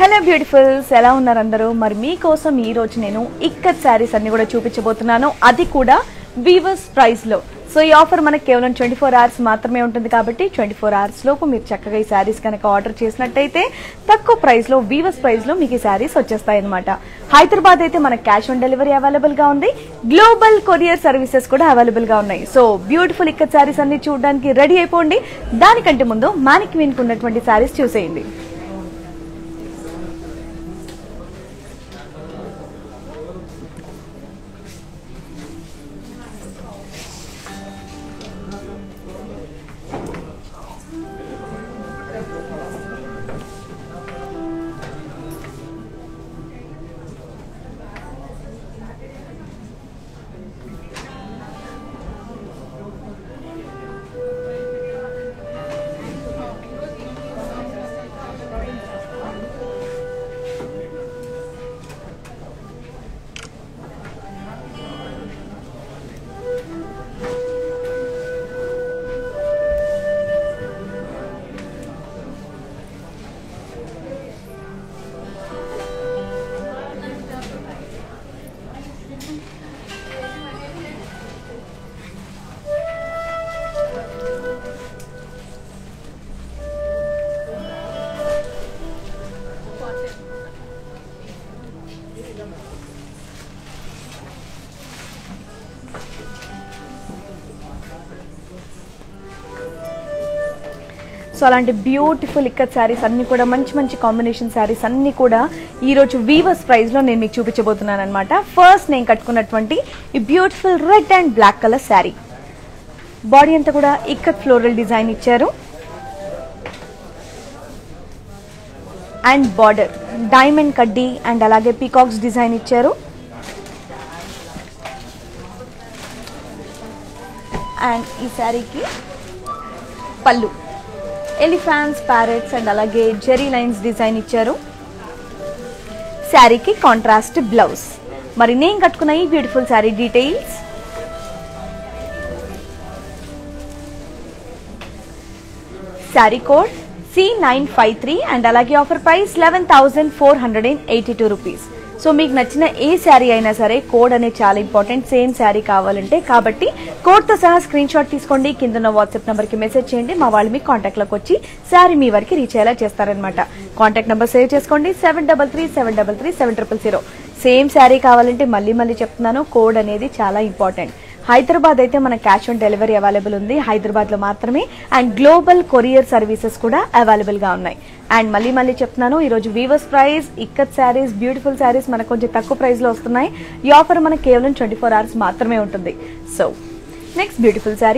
hello beautifuls ఎలా ఉన్నారు అందరూ మరి మీకోసం ఈ రోజు నేను ఇక్కత్ శారీస్ అన్ని కూడా చూపించబోతున్నాను అది కూడా వీవర్స్ ప్రైస్ లో సో ఈ ఆఫర్ మనకి కేవలం ట్వంటీ ఫోర్ అవర్స్ మాత్రమే ఉంటుంది కాబట్టి ట్వంటీ ఫోర్ అవర్స్ లోపు మీరు చక్కగా ఈ శారీస్ కనుక ఆర్డర్ చేసినట్టయితే తక్కువ ప్రైస్ లో వీవర్స్ ప్రైస్ లో మీకు ఈ శారీస్ వచ్చేస్తాయి అనమాట హైదరాబాద్ అయితే మనకి క్యాష్ ఆన్ డెలివరీ అవైలబుల్ గా ఉంది గ్లోబల్ కొరియర్ సర్వీసెస్ కూడా అవైలబుల్ గా ఉన్నాయి సో బ్యూటిఫుల్ ఇక్కత్ శారీస్ అన్ని చూడడానికి రెడీ అయిపోండి దానికంటే ముందు మానికి వీనికి ఉన్నటువంటి శారీస్ చూసేయండి సో అలాంటి బ్యూటిఫుల్ ఇక్కత్ శారీస్ అన్ని కూడా మంచి మంచి కాంబినేషన్ శారీస్ అన్ని కూడా ఈ రోజు వీవర్స్ ప్రైస్ లో నేను మీకు చూపించబోతున్నాను అనమాట ఫస్ట్ నేను కట్టుకున్నటువంటి ఈ beautiful red and black colour sari body అంతా కూడా ఇక్కత్ ఫ్లోరల్ డిజైన్ ఇచ్చారు అండ్ బార్డర్ డైమండ్ కడ్డీ అండ్ అలాగే పీకాక్స్ డిజైన్ ఇచ్చారు అండ్ ఈ శారీకి పళ్ళు ఎలిఫాన్స్ ప్యారెట్స్ అండ్ అలాగే జెరీ లైన్స్ డిజైన్ ఇచ్చారు శారీకి కాంట్రాస్ట్ బ్లౌజ్ మరి నేను కట్టుకున్న ఈ beautiful sari details sari code C nine five three and అలాగే offer price eleven thousand four hundred and eighty two rupees so మీకు నచ్చిన ఏ శారీ అయినా సరే కోడ్ అనేది చాలా ఇంపార్టెంట్ సేమ్ శారీ కావాలంటే కాబట్టి కోడ్తో సహా స్క్రీన్ షాట్ తీసుకోండి కింద ఉన్న వాట్సాప్ నెంబర్కి మెసేజ్ చేయండి మా వాళ్ళు మీ కాంటాక్ట్లోకి వచ్చి శారీ మీ వరకు రీచ్ అయ్యేలా చేస్తారనమాట కాంటాక్ట్ నెంబర్ సేవ్ చేసుకోండి seven double three seven double three seven triple zero same sari కావాలంటే మళ్ళీ మళ్ళీ చెప్తున్నాను కోడ్ అనేది చాలా ఇంపార్టెంట్ హైదరాబాద్ అయితే మన క్యాష్ ఆన్ డెలివరీ అవైలబుల్ ఉంది హైదరాబాద్ లో మాత్రమే అండ్ గ్లోబల్ కొరియర్ సర్వీసెస్ కూడా అవైలబుల్ గా ఉన్నాయి అండ్ మళ్ళీ మళ్ళీ చెప్తున్నాను ఈ రోజు weavers price ikat saris beautiful saris మనకు కొంచెం తక్కువ ప్రైస్ లో వస్తున్నాయి ఈ ఆఫర్ మనకు కేవలం ట్వంటీ ఫోర్ అవర్స్ మాత్రమే ఉంటుంది so next beautiful sari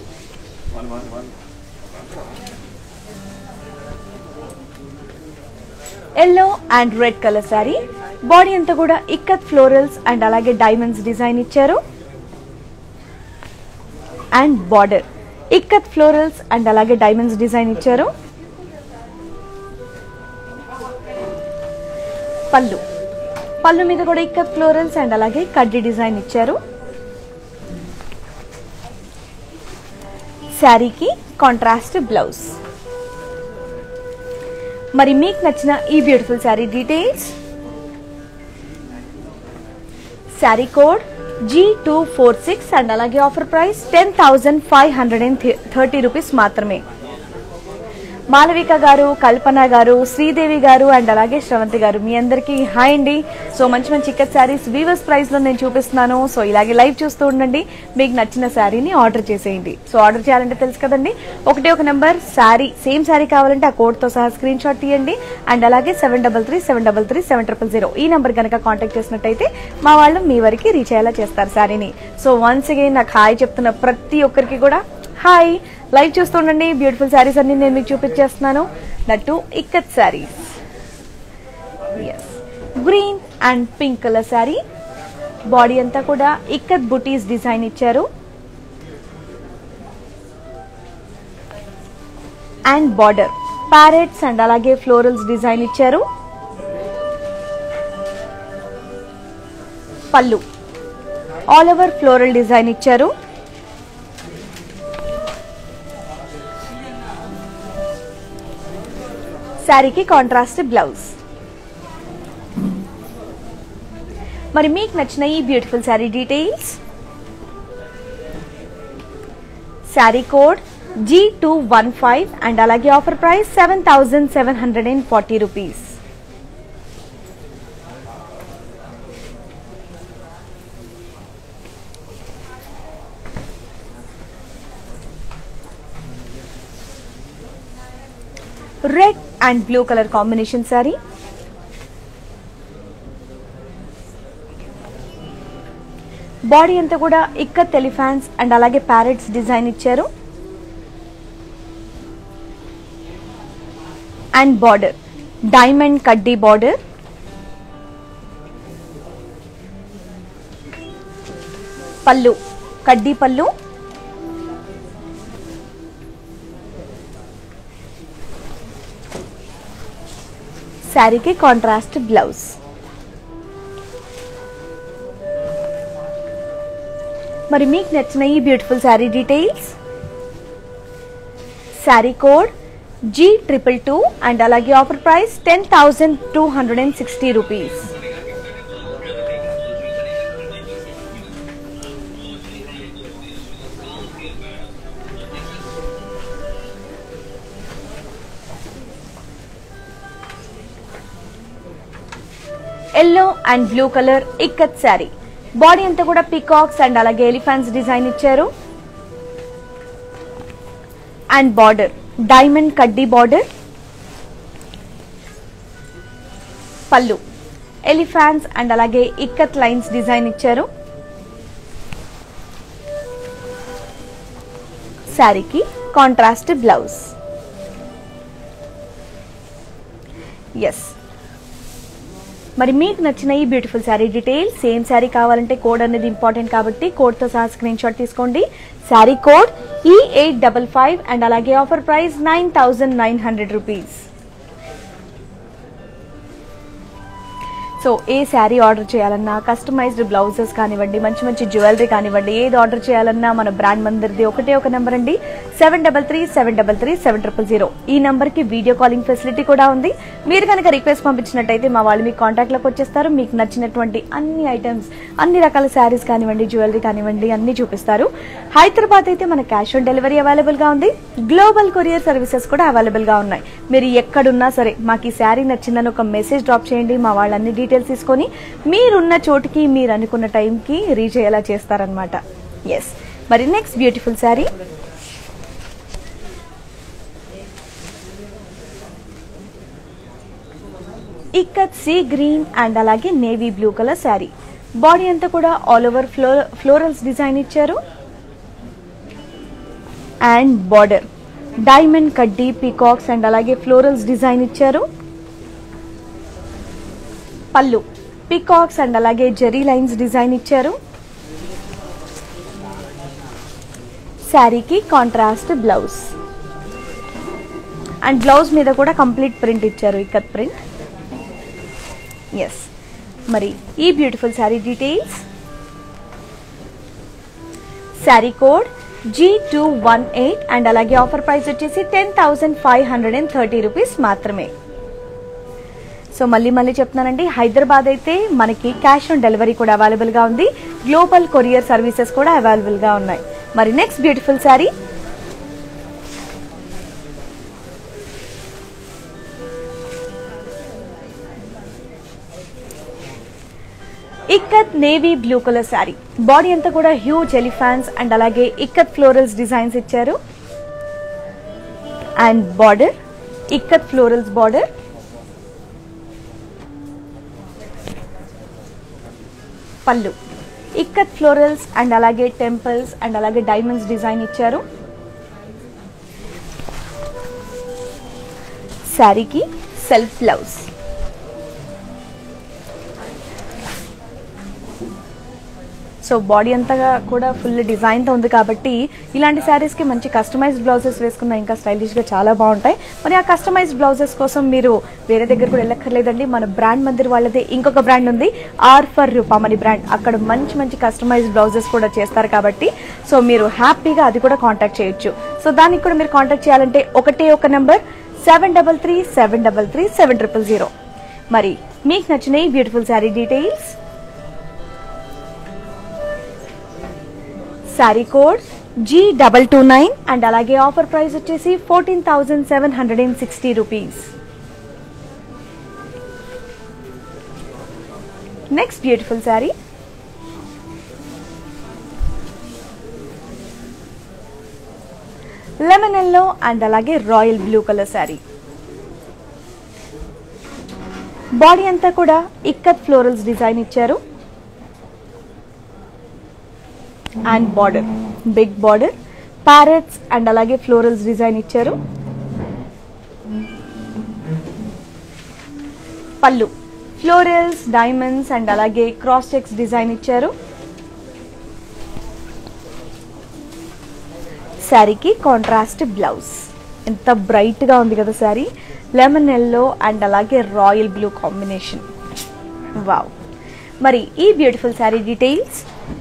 yellow and red colour sari body అంతా కూడా ఇక్కత్ ఫ్లోరల్స్ అండ్ అలాగే డైమండ్స్ డిజైన్ ఇచ్చారు and border ikat florals and అలాగే డైమండ్స్ డిజైన్ ఇచ్చారు పళ్ళు పళ్ళు మీద కూడా ఇక్కత్ ఫ్లోరల్స్ అండ్ అలాగే కడ్డీ డిజైన్ ఇచ్చారు శారీకి కాంట్రాస్ట్ బ్లౌజ్ మరి మీకు నచ్చిన ఈ beautiful sari details sari code G two four six and అలాగే offer price ten thousand five hundred and thirty rupees మాత్రమే మాలవిక గారు కల్పన గారు శ్రీదేవి గారు అండ్ అలాగే శ్రవంతి గారు మీ అందరికీ హాయ్ అండి సో మంచి మంచి ఇక్కత్ శారీస్ వీవర్స్ ప్రైస్ లో నేను చూపిస్తున్నాను సో ఇలాగే లైవ్ చూస్తూ ఉండండి మీకు నచ్చిన శారీని ఆర్డర్ చేసేయండి సో ఆర్డర్ చేయాలంటే తెలుసు కదండి ఒకటే ఒక నెంబర్ శారీ సేమ్ శారీ కావాలంటే ఆ కోడ్ తో సహా స్క్రీన్ షాట్ తీయండి అండ్ అలాగే seven double three seven double three seven triple zero ఈ నెంబర్ కనుక కాంటాక్ట్ చేసినట్టయితే మా వాళ్ళు మీ వరకు రీచ్ అయ్యేలా చేస్తారు శారీని సో వన్స్ అగైన్ నాకు హాయ్ చెప్తున్న ప్రతి ఒక్కరికి కూడా హాయ్ లైవ్ చూస్తుండండి బ్యూటిఫుల్ శారీస్ అన్ని నేను మీకు చూపించేస్తున్నాను దట్టు ఇక్కత్ శారీస్ ఎస్ green and pink colour sari body అంతా కూడా ఇక్కత్ బుటీస్ డిజైన్ ఇచ్చారు అండ్ బార్డర్ ప్యారెట్స్ అండ్ అలాగే ఫ్లోరల్స్ డిజైన్ ఇచ్చారు పళ్ళు ఆల్ ఓవర్ ఫ్లోరల్ డిజైన్ ఇచ్చారు శారీకి కాంట్రాస్ట్ బ్లౌజ్ మరి మీకు నచ్చిన ఈ beautiful sari details sari code G two one five and అలాగే offer price seven thousand seven hundred and forty rupees red and blue colour combination sari body అంతా కూడా ఇక్కత్ ఎలిఫాన్స్ అండ్ అలాగే ప్యారెట్స్ డిజైన్ ఇచ్చారు అండ్ బార్డర్ డైమండ్ కడ్డీ బార్డర్ పళ్ళు కడ్డీ పళ్ళు శారీకి contrast blouse మరి మీకు నచ్చిన ఈ beautiful sari details sari code G triple two and అలాగే offer price ten thousand two hundred and sixty rupees yellow and blue colour ikat sari body అంతా కూడా పికాక్స్ అండ్ అలాగే ఎలిఫాంట్స్ డిజైన్ ఇచ్చారు అండ్ బార్డర్ డైమండ్ కడ్డీ బార్డర్ పళ్ళు ఎలిఫాంట్స్ అండ్ అలాగే ikat lines design ఇచ్చారు శారీకి కాంట్రాస్ట్ బ్లౌజ్ ఎస్ మరి మీకు నచ్చిన ఈ beautiful sari details same sari కావాలంటే కోడ్ అనేది ఇంపార్టెంట్ కాబట్టి కోడ్తో సహా స్క్రీన్ షాట్ తీసుకోండి sari code E eight double five and అలాగే offer price nine thousand nine hundred rupees so ఏ శారీ ఆర్డర్ చేయాలన్నా కస్టమైజ్డ్ బ్లౌజెస్ కానివ్వండి మంచి మంచి జ్యువెలరీ కానివ్వండి ఏది ఆర్డర్ చేయాలన్నా మన బ్రాండ్ మందిర్ది ఒకటే ఒక నెంబర్ అండి seven double three seven double three seven triple zero ఈ నెంబర్ కి వీడియో కాలింగ్ ఫెసిలిటీ కూడా ఉంది మీరు కనుక రిక్వెస్ట్ పంపించినట్టయితే మా వాళ్ళు మీ కాంటాక్ట్ లోకి వచ్చేస్తారు మీకు నచ్చినటువంటి అన్ని ఐటమ్స్ అన్ని రకాల శారీస్ కానివ్వండి జ్యువెలరీ కానివ్వండి అన్ని చూపిస్తారు హైదరాబాద్ అయితే మన క్యాష్ ఆన్ డెలివరీ అవైలబుల్ గా ఉంది గ్లోబల్ కొరియర్ సర్వీసెస్ కూడా అవైలబుల్ గా ఉన్నాయి మీరు ఎక్కడున్నా సరే మాకు ఈ శారీ నచ్చిందని ఒక మెసేజ్ డ్రాప్ చేయండి మా వాళ్ళు అన్ని డీటెయిల్స్ తీసుకొని మీరున్న చోటుకి మీరు అనుకున్న టైంకి రీచ్ అయ్యేలా చేస్తారనమాట ఎస్ మరి next beautiful sari ikat sea green and అలాగే navy blue colour sari body అంతా కూడా ఆల్ ఓవర్ ఫ్లో ఫ్లోరల్స్ డిజైన్ ఇచ్చారు అండ్ బార్డర్ డైమండ్ కడ్డీ పీకాక్స్ అండ్ అలాగే ఫ్లోరల్స్ డిజైన్ ఇచ్చారు పళ్ళు పీకాక్స్ అండ్ అలాగే జెరీ లైన్స్ డిజైన్ ఇచ్చారు శారీకి కాంట్రాస్ట్ బ్లౌజ్ అండ్ బ్లౌజ్ మీద కూడా కంప్లీట్ ప్రింట్ ఇచ్చారు ఇక్కత్ ప్రింట్ ఎస్ మరి ఈ beautiful sari details sari code G two one eight and అలాగే ఆఫర్ ప్రైస్ వచ్చేసి ten thousand five hundred and thirty rupees మాత్రమే సో మళ్ళీ మళ్ళీ చెప్తున్నానండి హైదరాబాద్ అయితే మనకి క్యాష్ ఆన్ డెలివరీ కూడా అవైలబుల్ గా ఉంది గ్లోబల్ కొరియర్ సర్వీసెస్ కూడా అవైలబుల్ గా ఉన్నాయి మరి next beautiful sari ikat navy blue colour sari body అంతా కూడా హ్యూజ్ ఎలిఫాన్స్ అండ్ అలాగే ఇక్కత్ ఫ్లోరల్స్ డిజైన్స్ ఇచ్చారు and border ikat florals border పళ్ళు ఇక్కత్ ఫ్లోరల్స్ అండ్ అలాగే టెంపుల్స్ అండ్ అలాగే డైమండ్స్ డిజైన్ ఇచ్చారు శారీకి సెల్ఫ్ బ్లౌజ్ సో బాడీ అంతా కూడా ఫుల్ డిజైన్తో ఉంది కాబట్టి ఇలాంటి శారీస్కి మంచి కస్టమైజ్డ్ బ్లౌజెస్ వేసుకున్న ఇంకా స్టైలిష్గా చాలా బాగుంటాయి మరి ఆ కస్టమైజ్డ్ బ్లౌజెస్ కోసం మీరు వేరే దగ్గర కూడా వెళ్ళక్కర్లేదండి మన బ్రాండ్ మందిర్ వాళ్ళదే ఇంకొక బ్రాండ్ ఉంది ఆర్ ఫర్ రూపామణి బ్రాండ్ అక్కడ మంచి మంచి కస్టమైజ్డ్ బ్లౌజెస్ కూడా చేస్తారు కాబట్టి సో మీరు హ్యాపీగా అది కూడా కాంటాక్ట్ చేయొచ్చు సో దానికి కూడా మీరు కాంటాక్ట్ చేయాలంటే ఒకటే ఒక number seven double three seven double three seven triple zero మరి మీకు నచ్చిన ఈ beautiful sari details sari code G double two nine and అలాగే ఆఫర్ ప్రైస్ వచ్చేసి fourteen thousand seven hundred and sixty rupees next beautiful sari lemon yellow and అలాగే royal blue colour sari body అంతా కూడా ikat florals design ఇచ్చారు and border big border parrots and అలాగే florals design ఇచ్చారు పళ్ళు florals diamonds and అలాగే cross checks design ఇచ్చారు శారీకి కాంట్రాస్ట్ బ్లౌజ్ ఎంత బ్రైట్ గా ఉంది కదా శారీ లెమన్ ఎల్లో అండ్ అలాగే రాయల్ బ్లూ కాంబినేషన్ వావ్ మరి ఈ beautiful sari details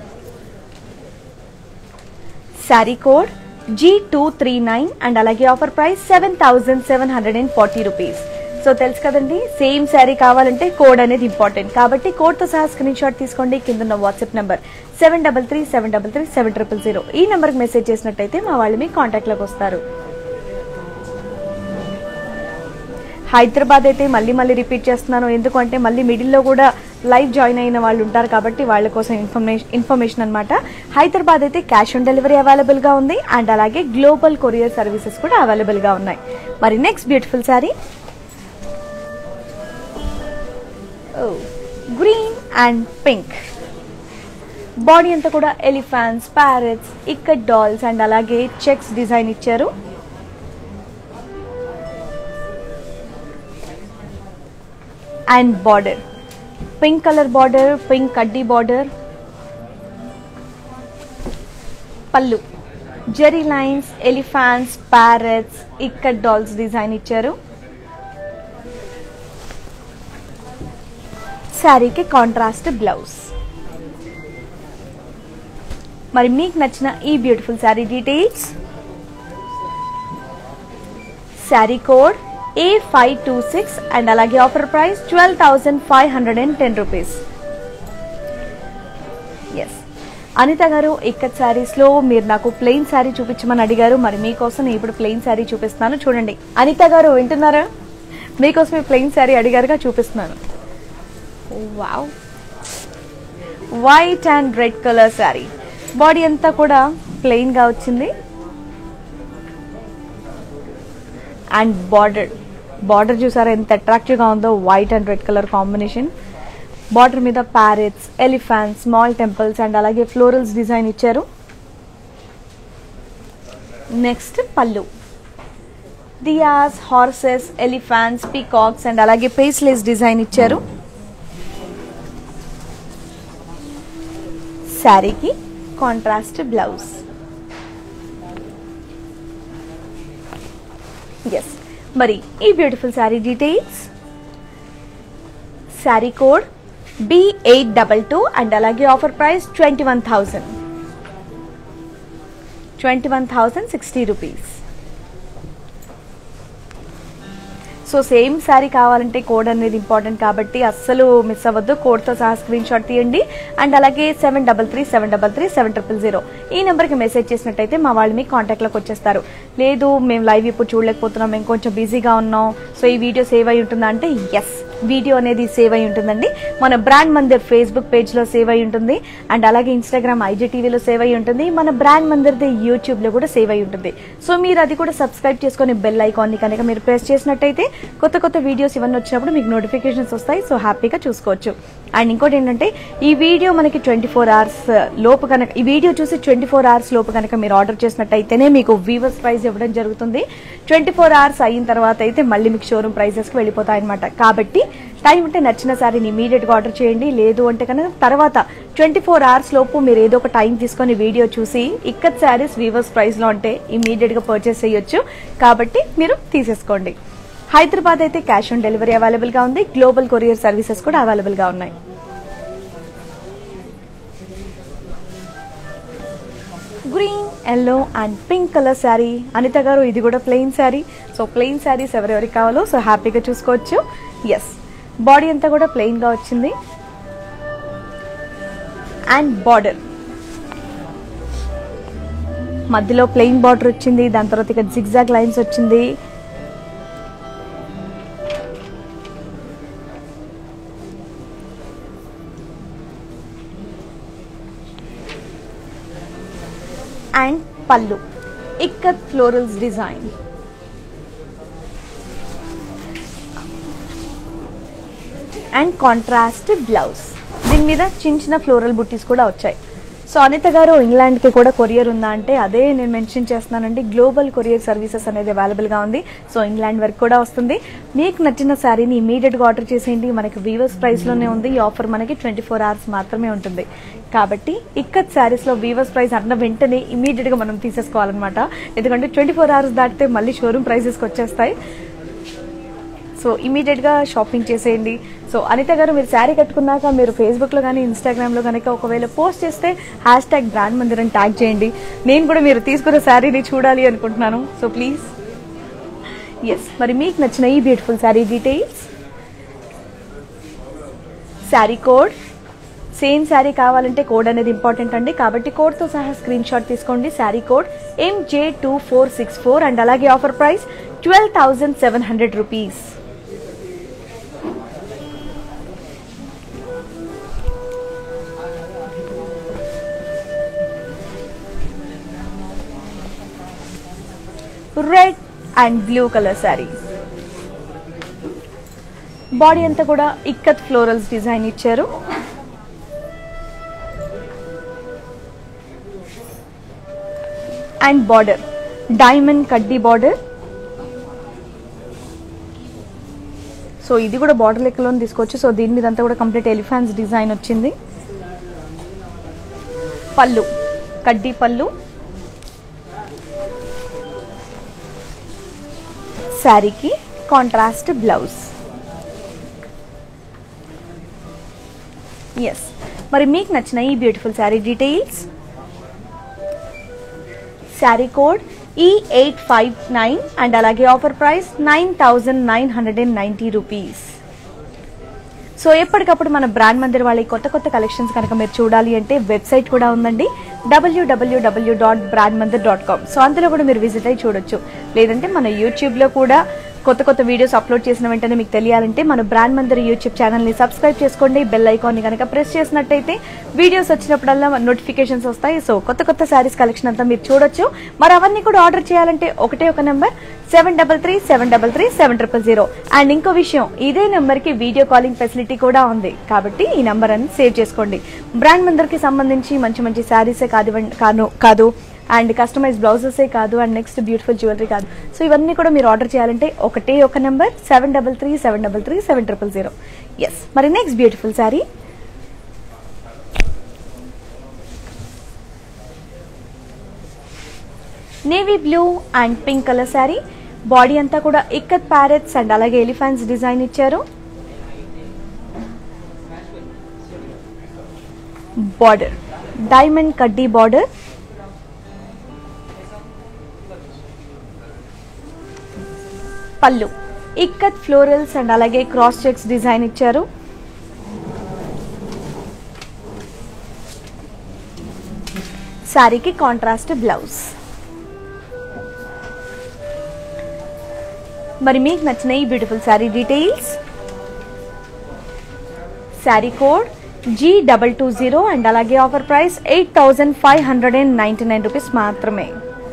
sari code G two three nine and అలాగే offer price seven thousand seven hundred and forty rupees so తెలుసు కదండి సేమ్ శారీ కావాలంటే కోడ్ అనేది ఇంపార్టెంట్ కాబట్టి కోడ్తో సహా స్క్రీన్ షాట్ తీసుకోండి కింద ఉన్న WhatsApp number seven double three seven double three seven triple zero ఈ నెంబర్కి మెసేజ్ చేసినట్టయితే మా వాళ్ళు మీ కాంటాక్ట్లోకి వస్తారు హైదరాబాద్ అయితే మళ్ళీ మళ్ళీ రిపీట్ చేస్తున్నాను ఎందుకంటే మళ్ళీ మిడిల్లో కూడా లైవ్ జాయిన్ అయిన వాళ్ళు ఉంటారు కాబట్టి వాళ్ళ కోసం ఇన్ఫర్మేషన్ ఇన్ఫర్మేషన్ అనమాట హైదరాబాద్ అయితే క్యాష్ ఆన్ డెలివరీ అవైలబుల్గా ఉంది అండ్ అలాగే గ్లోబల్ కొరియర్ సర్వీసెస్ కూడా అవైలబుల్గా ఉన్నాయి మరి next beautiful sari green and pink body అంతా కూడా elephants parrots ikat dolls and అలాగే చెక్స్ డిజైన్ ఇచ్చారు and border pink colour border pink కడ్డీ బార్డర్ పళ్ళు zari lines elephants parrots ikat dolls design ఇచ్చారు శారీకి కాంట్రాస్ట్ బ్లౌజ్ మరి మీకు నచ్చిన ఈ beautiful sari details sari code A five two six and అలాగే offer price twelve thousand five hundred and ten rupees yes Anitha garu ikat saris లో మీరు నాకు ప్లెయిన్ శారీ చూపించమని అడిగారు మరి మీకోసం నేను ఇప్పుడు ప్లెయిన్ శారీ చూపిస్తున్నాను చూడండి అనిత గారు వింటున్నారా మీకోసం ఈ ప్లెయిన్ శారీ అడిగారుగా చూపిస్తున్నాను wow white and red colour sari body అంతా కూడా ప్లెయిన్ గా వచ్చింది అండ్ బార్డర్ బార్డర్ చూసారా ఎంత అట్రాక్టివ్ గా ఉందో white and red colour combination border మీద parrots elephant small temples and అలాగే ఫ్లోరల్స్ డిజైన్ ఇచ్చారు నెక్స్ట్ పళ్ళు diyas horses elephants peacocks and అలాగే పేస్లెస్ డిజైన్ ఇచ్చారు శారీకి కాంట్రాస్ట్ బ్లౌజ్ ఎస్ మరి ఈ beautiful sari details sari code B eight double two and అలాగే offer price twenty one thousand twenty one thousand sixty rupees so same sari కావాలంటే code అనేది important కాబట్టి అస్సలు మిస్ అవ్వద్దు కోడ్తో సహా స్క్రీన్ షాట్ తీయండి అండ్ అలాగే seven double three seven double three seven triple zero ఈ నెంబర్కి మెసేజ్ చేసినట్టయితే మా వాళ్ళు మీ కాంటాక్ట్లోకి వచ్చేస్తారు లేదు మేము లైవ్ ఇప్పుడు చూడలేకపోతున్నాం మేము కొంచెం బిజీగా ఉన్నాం సో ఈ వీడియో సేవ్ అయి ఉంటుందా అంటే ఎస్ వీడియో అనేది సేవ్ అయి ఉంటుందండి మన బ్రాండ్ మందిర్ ఫేస్బుక్ పేజ్లో సేవ్ అయి ఉంటుంది అండ్ అలాగే ఇన్స్టాగ్రామ్ ఐజీటీవీలో సేవ్ అయి ఉంటుంది మన బ్రాండ్ మందిర్ది యూట్యూబ్లో కూడా సేవ్ అయి ఉంటుంది సో మీరు అది కూడా సబ్స్క్రైబ్ చేసుకొని బెల్ ఐకాన్ని కనుక మీరు ప్రెస్ చేసినట్టయితే కొత్త కొత్త వీడియోస్ ఇవన్నీ వచ్చినప్పుడు మీకు నోటిఫికేషన్స్ వస్తాయి సో హ్యాపీగా చూసుకోవచ్చు అండ్ ఇంకోటి ఏంటంటే ఈ వీడియో మనకి ట్వంటీ ఫోర్ అవర్స్ లోపు కనుక ఈ వీడియో చూసి ట్వంటీ ఫోర్ అవర్స్ లోపు కనుక మీరు ఆర్డర్ చేసినట్టయితేనే మీకు వీవర్స్ ప్రైస్ ఇవ్వడం జరుగుతుంది ట్వంటీ ఫోర్ అవర్స్ అయిన తర్వాత అయితే మళ్ళీ మీకు షోరూమ్ ప్రైజెస్కి వెళ్ళిపోతాయి అనమాట కాబట్టి టైం ఉంటే నచ్చిన సారీని ఇమీడియట్గా ఆర్డర్ చేయండి లేదు అంటే కనుక తర్వాత ట్వంటీ ఫోర్ అవర్స్ లోపు మీరు ఏదో ఒక టైం తీసుకొని వీడియో చూసి ఇక్కత్ శారీస్ వీవర్స్ ప్రైస్లో ఉంటే ఇమీడియట్గా పర్చేస్ చేయొచ్చు కాబట్టి మీరు తీసేసుకోండి హైదరాబాద్ అయితే క్యాష్ ఆన్ డెలివరీ అవైలబుల్గా ఉంది గ్లోబల్ కొరియర్ సర్వీసెస్ కూడా అవైలబుల్గా ఉన్నాయి green yellow and pink colour sari Anitha garu ఇది కూడా plain sari so plain saris ఎవరెవరికి కావాలో సో హ్యాపీగా చూసుకోవచ్చు ఎస్ బాడీ అంతా కూడా ప్లెయిన్గా వచ్చింది అండ్ బార్డర్ మధ్యలో ప్లెయిన్ బార్డర్ వచ్చింది దాని తర్వాత ఇక జిగ్జాగ్ లైన్స్ వచ్చింది అండ్ పళ్ళు ikat florals design and contrast blouse దీని మీద చిన్న చిన్న ఫ్లోరల్ బుట్టీస్ కూడా వచ్చాయి సో అనిత గారు ఇంగ్లాండ్కి కూడా కొరియర్ ఉందా అంటే అదే నేను మెన్షన్ చేస్తున్నానండి గ్లోబల్ కొరియర్ సర్వీసెస్ అనేది అవైలబుల్గా ఉంది సో ఇంగ్లాండ్ వరకు కూడా వస్తుంది మీకు నచ్చిన శారీని ఇమీడియట్గా ఆర్డర్ చేసేయండి మనకి వీవర్స్ ప్రైస్లోనే ఉంది ఈ ఆఫర్ మనకి ట్వంటీ ఫోర్ అవర్స్ మాత్రమే ఉంటుంది కాబట్టి ఇక్కత్ శారీస్లో వీవర్స్ ప్రైస్ అన్న వెంటనే ఇమీడియట్గా మనం తీసేసుకోవాలన్నమాట ఎందుకంటే ట్వంటీ ఫోర్ అవర్స్ దాటితే మళ్ళీ షోరూమ్ ప్రైసెస్కి వచ్చేస్తాయి సో ఇమీడియట్గా షాపింగ్ చేసేయండి సో అనిత గారు మీరు శారీ కట్టుకున్నాక మీరు ఫేస్బుక్లో కానీ ఇన్స్టాగ్రామ్లో కనుక ఒకవేళ పోస్ట్ చేస్తే హ్యాష్ ట్యాగ్ బ్రాండ్ మందిరం ట్యాగ్ చేయండి నేను కూడా మీరు తీసుకున్న శారీని చూడాలి అనుకుంటున్నాను సో ప్లీజ్ ఎస్ మరి మీకు నచ్చిన ఈ beautiful sari details sari code same sari కావాలంటే కోడ్ అనేది ఇంపార్టెంట్ అండి కాబట్టి కోడ్తో సహా స్క్రీన్ షాట్ తీసుకోండి sari code MJ two four six four and అలాగే offer price twelve thousand seven hundred rupees red and blue colour sari body అంతా కూడా ఇక్కత్ ఫ్లోరల్స్ డిజైన్ ఇచ్చారు అండ్ బార్డర్ డైమండ్ కడ్డీ బార్డర్ సో ఇది కూడా బార్డర్ లెక్కలో తీసుకోవచ్చు సో దీని మీద అంతా కూడా కంప్లీట్ ఎలిఫాన్స్ డిజైన్ వచ్చింది పళ్ళు కడ్డీ పళ్ళు శారీకి కాంట్రాస్ట్ బ్లౌజ్ ఎస్ మరి మీకు నచ్చిన ఈ beautiful sari details sari code E eight five nine and అలాగే offer price nine thousand nine hundred and ninety rupees so ఎప్పటికప్పుడు మన బ్రాండ్ మందిర్ వాళ్ళ ఈ కొత్త కొత్త కలెక్షన్స్ కనుక మీరు చూడాలి అంటే వెబ్సైట్ కూడా ఉందండి డబ్ల్యూడబ్ల్యూడబ్ల్యూ dot brand Mandir dot com so అందులో కూడా మీరు విజిట్ అయ్యి చూడొచ్చు లేదంటే మన యూట్యూబ్లో కూడా కొత్త కొత్త వీడియోస్ అప్లోడ్ చేసిన వెంటనే మీకు తెలియాలంటే మన బ్రాండ్ మందిర్ యూట్యూబ్ ఛానల్ని సబ్స్క్రైబ్ చేసుకోండి బెల్ ఐకాన్ని కనుక ప్రెస్ చేసినట్టయితే వీడియోస్ వచ్చినప్పుడల్లా నోటిఫికేషన్స్ వస్తాయి సో కొత్త కొత్త శారీస్ కలెక్షన్ అంతా మీరు చూడొచ్చు మరి అవన్నీ కూడా ఆర్డర్ చేయాలంటే ఒకటే ఒక number seven double three seven double three seven triple zero and ఇంకో విషయం ఇదే నెంబర్ కి వీడియో కాలింగ్ ఫెసిలిటీ కూడా ఉంది కాబట్టి ఈ నెంబర్ అని సేవ్ చేసుకోండి బ్రాండ్ మందర్ కి సంబంధించి మంచి మంచి శారీసే కాదు కాదు కాదు అండ్ కస్టమైజ్ బ్లౌజెసే కాదు అండ్ నెక్స్ట్ బ్యూటిఫుల్ జ్యువెలరీ కాదు సో ఇవన్నీ కూడా మీరు ఆర్డర్ చేయాలంటే ఒకటే ఒక number seven double three seven double three seven triple zero yes మరి next beautiful sari navy blue and pink colour sari body అంతా కూడా ఇక్కత్ ప్యారెట్స్ అండ్ అలాగే ఎలిఫెంట్స్ డిజైన్ ఇచ్చారు బార్డర్ డైమండ్ కడ్డీ బార్డర్ పళ్ళు ఇక్కత్ ఫ్లోరల్స్ అండ్ అలాగే క్రాస్ చెక్స్ డిజైన్ ఇచ్చారు శారీకి కాంట్రాస్ట్ బ్లౌజ్ మరి మీకు నచ్చిన ఈ beautiful sari details sari code G double two zero and అలాగే offer price eight thousand five hundred and ninety nine rupees మాత్రమే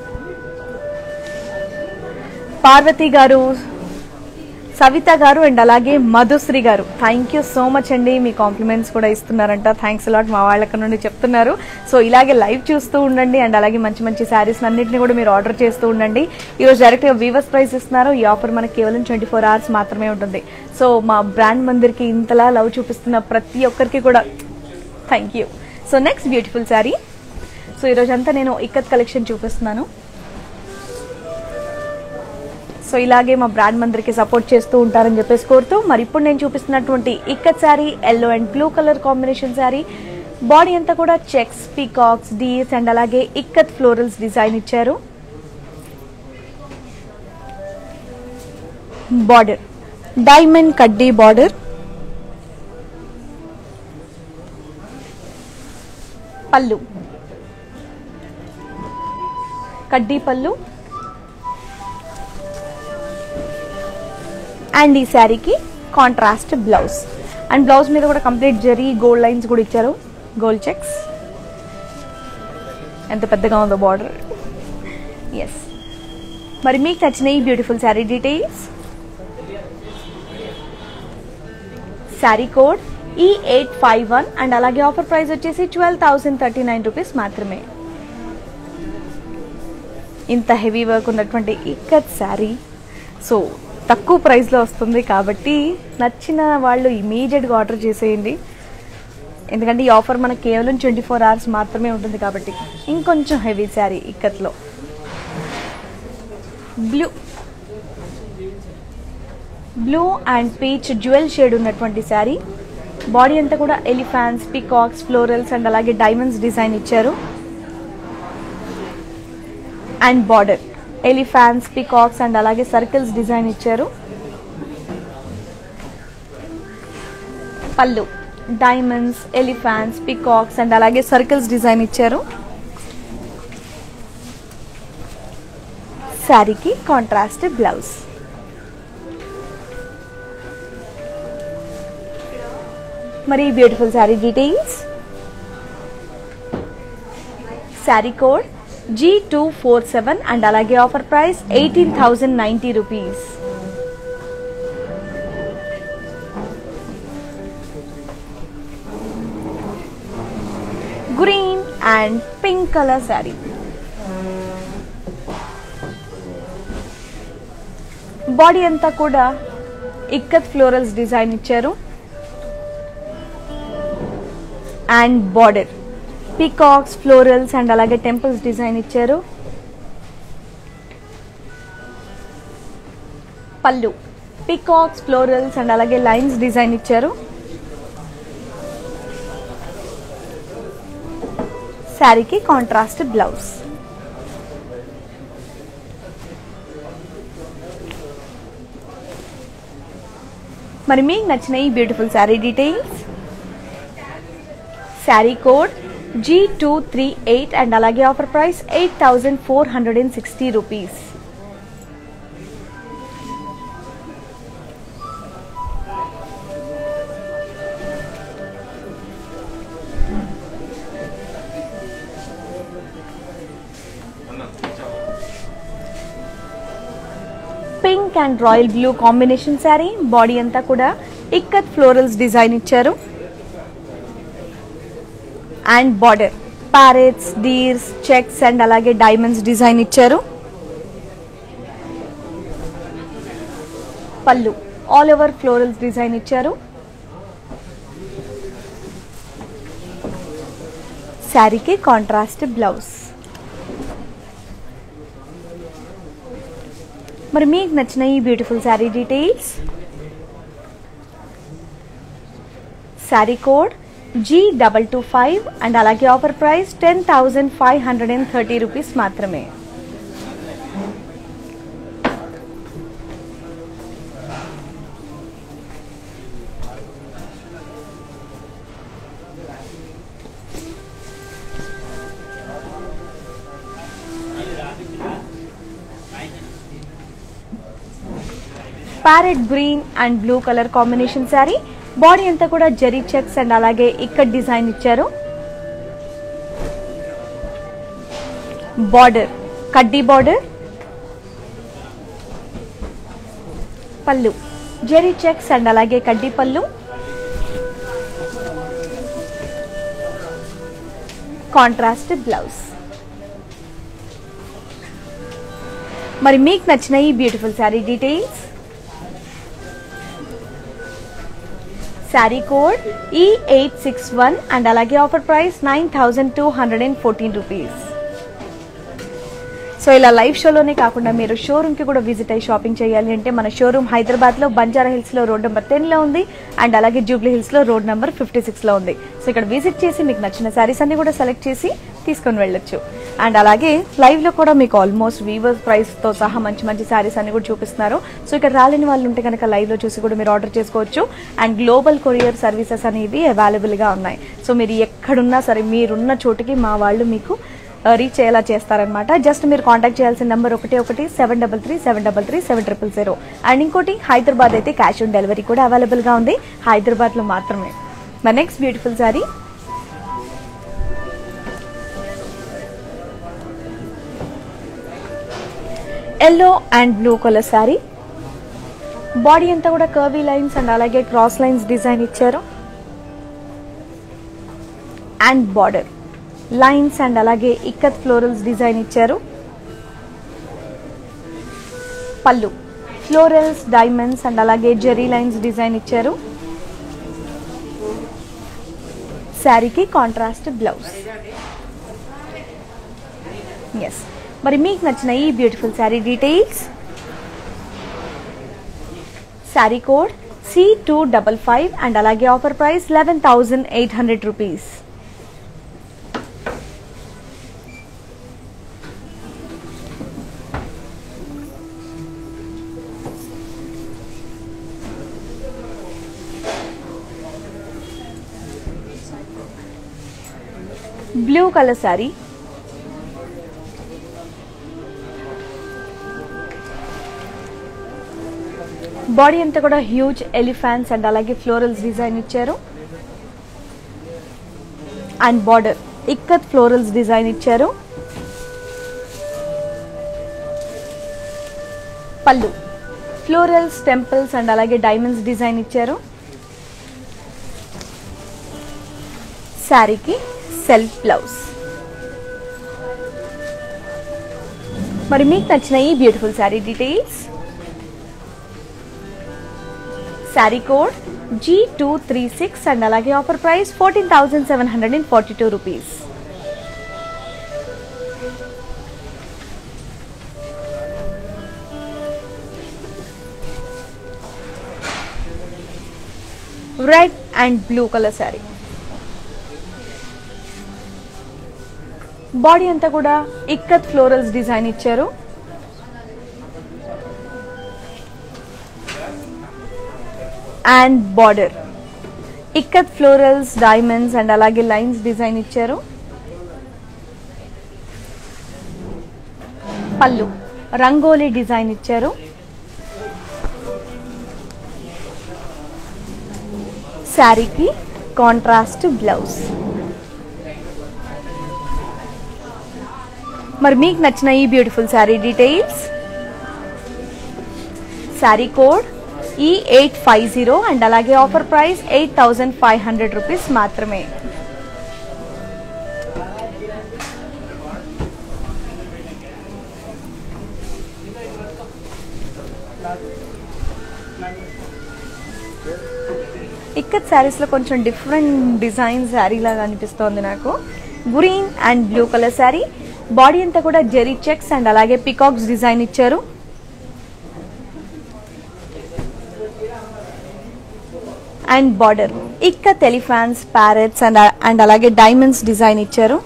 పార్వతి గారు సవిత గారు అండ్ అలాగే మధుశ్రీ గారు థ్యాంక్ యూ సో మచ్ అండి మీ కాంప్లిమెంట్స్ కూడా ఇస్తున్నారంట థ్యాంక్స్ అలాట్ మా వాళ్ళ నుండి చెప్తున్నారు సో ఇలాగే లైవ్ చూస్తూ ఉండండి అండ్ అలాగే మంచి మంచి శారీస్ అన్నింటినీ కూడా మీరు ఆర్డర్ చేస్తూ ఉండండి ఈరోజు డైరెక్ట్గా వీవర్స్ ప్రైస్ ఇస్తున్నారు ఈ ఆఫర్ మనకి కేవలం ట్వంటీ ఫోర్ అవర్స్ మాత్రమే ఉంటుంది సో మా బ్రాండ్ మందిర్కి ఇంతలా లవ్ చూపిస్తున్న ప్రతి ఒక్కరికి కూడా thank you so next beautiful sari so ఈరోజు అంతా నేను ఇక్కత్ కలెక్షన్ చూపిస్తున్నాను సో ఇలాగే మా బ్రాండ్ మందరికి సపోర్ట్ చేస్తూ ఉంటారని చెప్పేసి కోరుతూ మరి ఇప్పుడు నేను చూపిస్తున్నటువంటి ikat sari yellow and blue colour combination sari body అంతా కూడా చెక్స్ పీకాక్స్ డీస్ అండ్ అలాగే ఇక్కత్ ఫ్లోరల్స్ డిజైన్ ఇచ్చారు బార్డర్ డైమండ్ కడ్డీ బార్డర్ పళ్ళు కడ్డీ పళ్ళు అండ్ ఈ శారీకి కాంట్రాస్ట్ బ్లౌజ్ అండ్ బ్లౌజ్ మీద కూడా కంప్లీట్ జరీ గోల్డ్ లైన్స్ కూడా ఇచ్చారు గోల్డ్ చెక్స్ ఎంత పెద్దగా ఉందో బార్డర్ ఎస్ మరి మీకు నచ్చిన ఈ beautiful sari details sari code E eight five one and అలాగే ఆఫర్ ప్రైస్ వచ్చేసి twelve thousand thirty nine rupees మాత్రమే ఇంత హెవీ వర్క్ ఉన్నటువంటి ఇక్కత్ శారీ సో తక్కువ ప్రైస్లో వస్తుంది కాబట్టి నచ్చిన వాళ్ళు ఇమీడియట్గా ఆర్డర్ చేసేయండి ఎందుకంటే ఈ ఆఫర్ మనకు కేవలం ట్వంటీ ఫోర్ అవర్స్ మాత్రమే ఉంటుంది కాబట్టి ఇంకొంచెం హెవీ శారీ ఇక్కత్లో blue blue and peach jewel shade ఉన్నటువంటి శారీ బాడీ అంతా కూడా ఎలిఫాన్స్ పికాక్స్ ఫ్లోరల్స్ అండ్ అలాగే డైమండ్స్ డిజైన్ ఇచ్చారు and border elephants peacocks and అలాగే సర్కిల్స్ డిజైన్ ఇచ్చారు పళ్ళు డైమండ్స్ ఎలిఫాన్స్ పికాక్స్ అండ్ అలాగే సర్కిల్స్ డిజైన్ ఇచ్చారు శారీకి కాంట్రాస్ట్ బ్లౌజ్ మరి beautiful sari details sari code G two four seven and అలాగే offer price eighteen thousand ninety rupees green and pink colour sari body అంతా కూడా ఇక్కత్ ఫ్లోరల్స్ డిజైన్ ఇచ్చారు and border peacocks florals and అలాగే temples design ఇచ్చారు పళ్ళు పీకాక్స్ ఫ్లోరల్స్ అండ్ అలాగే lines design ఇచ్చారు శారీకి కాంట్రాస్ట్ బ్లౌజ్ మరి మీకు నచ్చిన ఈ beautiful sari details sari code G two three eight and అలాగే offer price eight thousand four hundred and sixty rupees pink and royal blue combination sari body అంతా కూడా ఇక్కత్ ఫ్లోరల్స్ డిజైన్ ఇచ్చారు and border parrots deers checks and అలాగే diamonds design ఇచ్చారు పళ్ళు all over florals design ఇచ్చారు శారీకి contrast blouse మరి మీకు నచ్చిన ఈ beautiful sari details sari code G double two five and అలాగే offer price ten thousand five hundred and thirty rupees మాత్రమే parrot green and blue colour combination sari body అంతా కూడా జరీ చెక్స్ అండ్ అలాగే ఇక్కడ డిజైన్ ఇచ్చారు బార్డర్ కడ్డీ బార్డర్ పళ్ళు జరీ చెక్స్ అండ్ అలాగే కడ్డీ పళ్ళు కాంట్రాస్ట్ బ్లౌజ్ మరి మీకు నచ్చిన ఈ beautiful sari details sari code E eight six one and అలాగే offer price nine thousand two hundred and fourteen rupees so ఇలా లైవ్ షోలోనే కాకుండా మీరు షోరూమ్కి కూడా విజిట్ అయ్యి షాపింగ్ చేయాలి అంటే మన షోరూమ్ హైదరాబాద్లో బంజారా హిల్స్లో రోడ్ నెంబర్ టెన్లో ఉంది అండ్ అలాగే జూబ్లీ హిల్స్లో రోడ్ నెంబర్ ఫిఫ్టీ సిక్స్లో ఉంది సో ఇక్కడ విజిట్ చేసి మీకు నచ్చిన శారీస్ అన్ని కూడా సెలెక్ట్ చేసి తీసుకొని వెళ్ళొచ్చు అండ్ అలాగే లైవ్లో కూడా మీకు ఆల్మోస్ట్ వీవర్స్ ప్రైస్తో సహా మంచి మంచి శారీస్ అన్ని కూడా చూపిస్తున్నారు సో ఇక్కడ రాలేని వాళ్ళు ఉంటే కనుక లైవ్లో చూసి కూడా మీరు ఆర్డర్ చేసుకోవచ్చు అండ్ గ్లోబల్ కొరియర్ సర్వీసెస్ అనేవి అవైలబుల్గా ఉన్నాయి సో మీరు ఎక్కడున్నా సరే మీరున్న చోటుకి మా వాళ్ళు మీకు రీచ్ అయ్యేలా చేస్తారనమాట జస్ట్ మీరు కాంటాక్ట్ చేయాల్సిన నెంబర్ ఒకటి ఒకటి seven double three seven double three seven triple zero and ఇంకోటి హైదరాబాద్ అయితే క్యాష్ ఆన్ డెలివరీ కూడా అవైలబుల్గా ఉంది హైదరాబాద్లో మాత్రమే మరి next beautiful sari yellow and blue colour sari body అంతా కూడా కర్వీ లైన్స్ అండ్ అలాగే క్రాస్ లైన్స్ డిజైన్ ఇచ్చారు అండ్ బార్డర్ లైన్స్ అండ్ అలాగే ఇక్కత్ ఫ్లోరల్స్ డిజైన్ ఇచ్చారు పళ్ళు ఫ్లోరల్స్ డైమండ్స్ అండ్ అలాగే జెరీ లైన్స్ డిజైన్ ఇచ్చారు శారీకి కాంట్రాస్ట్ బ్లౌజ్ ఎస్ మరి మీకు నచ్చిన ఈ beautiful sari details sari code C two double five and అలాగే offer price eleven thousand eight hundred rupees blue colour sari body అంతా కూడా హ్యూజ్ ఎలిఫాన్స్ అండ్ అలాగే ఫ్లోరల్స్ డిజైన్ ఇచ్చారు and border ikat florals design ఇచ్చారు పళ్ళు ఫ్లోరల్స్ టెంపుల్స్ అండ్ అలాగే డైమండ్స్ డిజైన్ ఇచ్చారు శారీకి సెల్ఫ్ బ్లౌజ్ మరి మీకు నచ్చిన ఈ beautiful sari details sari code G two three six and అలాగే offer price fourteen thousand seven hundred and forty two rupees red and blue colour sari body అంతా కూడా ఇక్కత్ ఫ్లోరల్స్ డిజైన్ ఇచ్చారు and border ikat florals diamonds and అలాగే lines design ఇచ్చారు పళ్ళు rangoli design ఇచ్చారు శారీకి contrast blouse మరి మీకు నచ్చిన ఈ beautiful sari details sari code E eight five zero and అలాగే offer price eight thousand five hundred rupees మాత్రమే ఇక్కత్ శారీస్లో కొంచెం డిఫరెంట్ డిజైన్ శారీ లాగా అనిపిస్తోంది నాకు green and blue colour sari body అంతా కూడా జెరీ చెక్స్ అండ్ అలాగే పికాక్స్ డిజైన్ ఇచ్చారు అండ్ బార్డర్ ఇక్క టెలిఫాన్స్ ప్యారెట్స్ అండ్ అండ్ అలాగే డైమండ్స్ డిజైన్ ఇచ్చారు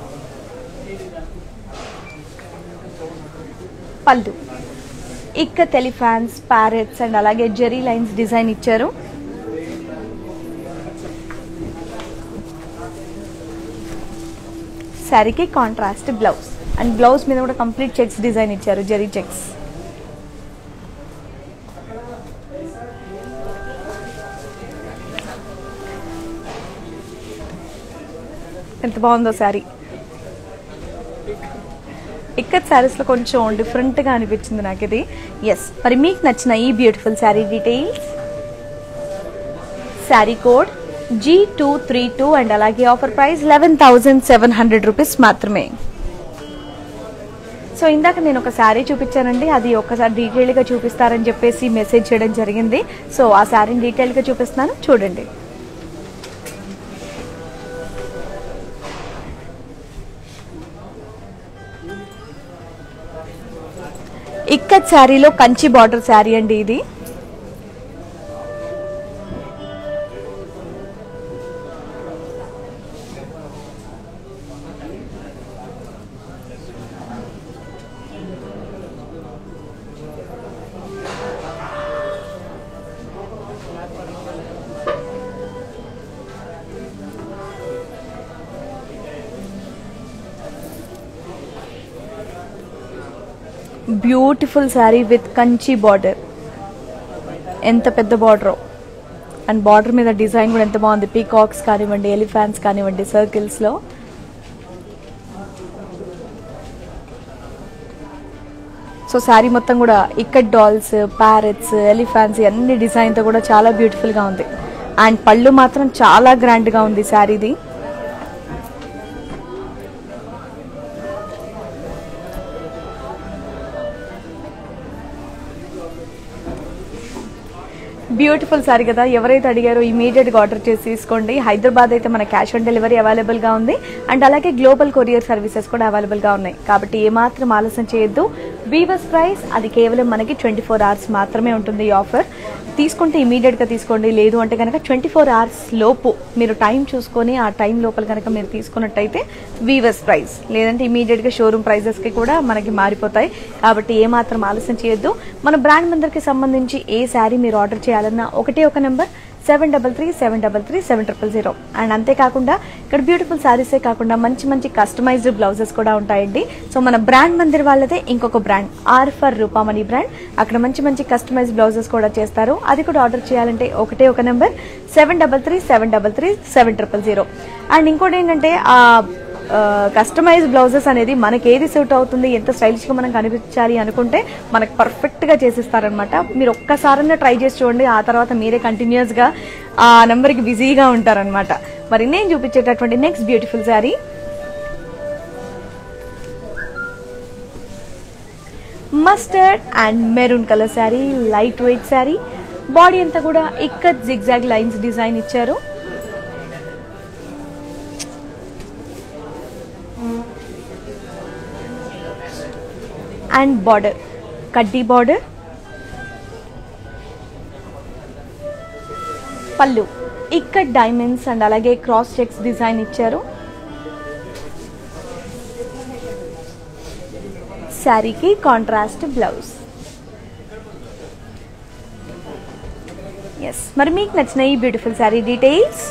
పళ్ళు ఇక్క టెలిఫాన్స్ ప్యారెట్స్ అండ్ అలాగే జెరీ లైన్స్ డిజైన్ ఇచ్చారు శారీకి కాంట్రాస్ట్ బ్లౌజ్ అండ్ బ్లౌజ్ మీద కూడా కంప్లీట్ చెక్స్ డిజైన్ ఇచ్చారు జెరీ చెక్స్ ఎంత బాగుందో శారీ ఇక్కత్ శారీస్లో కొంచెం డిఫరెంట్గా అనిపించింది నాకు ఇది ఎస్ మరి మీకు నచ్చిన ఈ beautiful sari details sari code G two three two and అలాగే offer price eleven thousand seven hundred rupees మాత్రమే సో ఇందాక నేను ఒక శారీ చూపించానండి అది ఒక్కసారి డీటెయిల్గా చూపిస్తారని చెప్పేసి మెసేజ్ చేయడం జరిగింది సో ఆ శారీని డీటెయిల్గా చూపిస్తున్నాను చూడండి ఇక్కత్ శారీలో కంచి బార్డర్ శారీ అండి ఇది beautiful sari with Kanchi border ఎంత పెద్ద బార్డర్ అండ్ బార్డర్ మీద డిజైన్ కూడా ఎంత బాగుంది పీకాక్స్ కానివ్వండి ఎలిఫాంట్స్ కానివ్వండి సర్కిల్స్లో సో శారీ మొత్తం కూడా ఇక్కట్ డాల్స్ ప్యారెట్స్ ఎలిఫాంట్స్ అన్ని డిజైన్తో కూడా చాలా బ్యూటిఫుల్గా ఉంది అండ్ పళ్ళు మాత్రం చాలా గ్రాండ్గా ఉంది శారీది బ్యూటిఫుల్ సారీ కదా ఎవరైతే అడిగారో ఇమీడియట్గా ఆర్డర్ చేసి తీసుకోండి హైదరాబాద్ అయితే మన క్యాష్ ఆన్ డెలివరీ అవైలబుల్గా ఉంది అండ్ అలాగే గ్లోబల్ కొరియర్ సర్వీసెస్ కూడా అవైలబుల్గా ఉన్నాయి కాబట్టి ఏమాత్రం ఆలస్యం చేయొద్దు వీవర్స్ ప్రైస్ అది కేవలం మనకి ట్వంటీ ఫోర్ అవర్స్ మాత్రమే ఉంటుంది ఈ ఆఫర్ తీసుకుంటే ఇమీడియట్గా తీసుకోండి లేదు అంటే కనుక ట్వంటీ ఫోర్ అవర్స్ లోపు మీరు టైం చూసుకొని ఆ టైం లోపల కనుక మీరు తీసుకున్నట్టయితే వీవర్స్ ప్రైస్ లేదంటే ఇమీడియట్గా షోరూమ్ ప్రైజెస్కి కూడా మనకి మారిపోతాయి కాబట్టి ఏమాత్రం ఆలస్యం చేయొద్దు మన బ్రాండ్ మందరికి సంబంధించి ఏ శారీ మీరు ఆర్డర్ చేయాలన్నా ఒకటే ఒక number seven double three seven double three seven triple zero and అంతేకాకుండా ఇక్కడ బ్యూటిఫుల్ శారీసే కాకుండా మంచి మంచి కస్టమైజ్డ్ బ్లౌజెస్ కూడా ఉంటాయండి సో మన బ్రాండ్ మందిర్ వాళ్ళదే ఇంకొక brand R for Roopamani brand అక్కడ మంచి మంచి కస్టమైజ్ బ్లౌజెస్ కూడా చేస్తారు అది కూడా ఆర్డర్ చేయాలంటే ఒకటే ఒక number seven double three seven double three seven triple zero and ఇంకోటి ఏంటంటే ఆ కస్టమైజ్ బ్లౌజెస్ అనేది మనకి ఏది సూట్ అవుతుంది ఎంత స్టైలిష్ గా మనం కనిపించాలి అనుకుంటే మనకు పర్ఫెక్ట్ గా చేసిస్తారనమాట మీరు ఒక్కసారన్నా ట్రై చేసి చూడండి ఆ తర్వాత మీరే కంటిన్యూస్ గా ఆ నెంబర్ కి బిజీగా ఉంటారనమాట మరి నేను చూపించేటటువంటి next beautiful sari mustard and maroon colour sari light weight sari body అంతా కూడా ఇక్కత్ జిగ్జాగ్ లైన్స్ డిజైన్ ఇచ్చారు అండ్ బార్డర్ కడ్డీ బార్డర్ పళ్ళు ఇక్కడ డైమండ్స్ అండ్ అలాగే క్రాస్ చెక్స్ డిజైన్ ఇచ్చారు శారీకి కాంట్రాస్ట్ బ్లౌజ్ ఎస్ మరి మీకు నచ్చిన ఈ beautiful sari details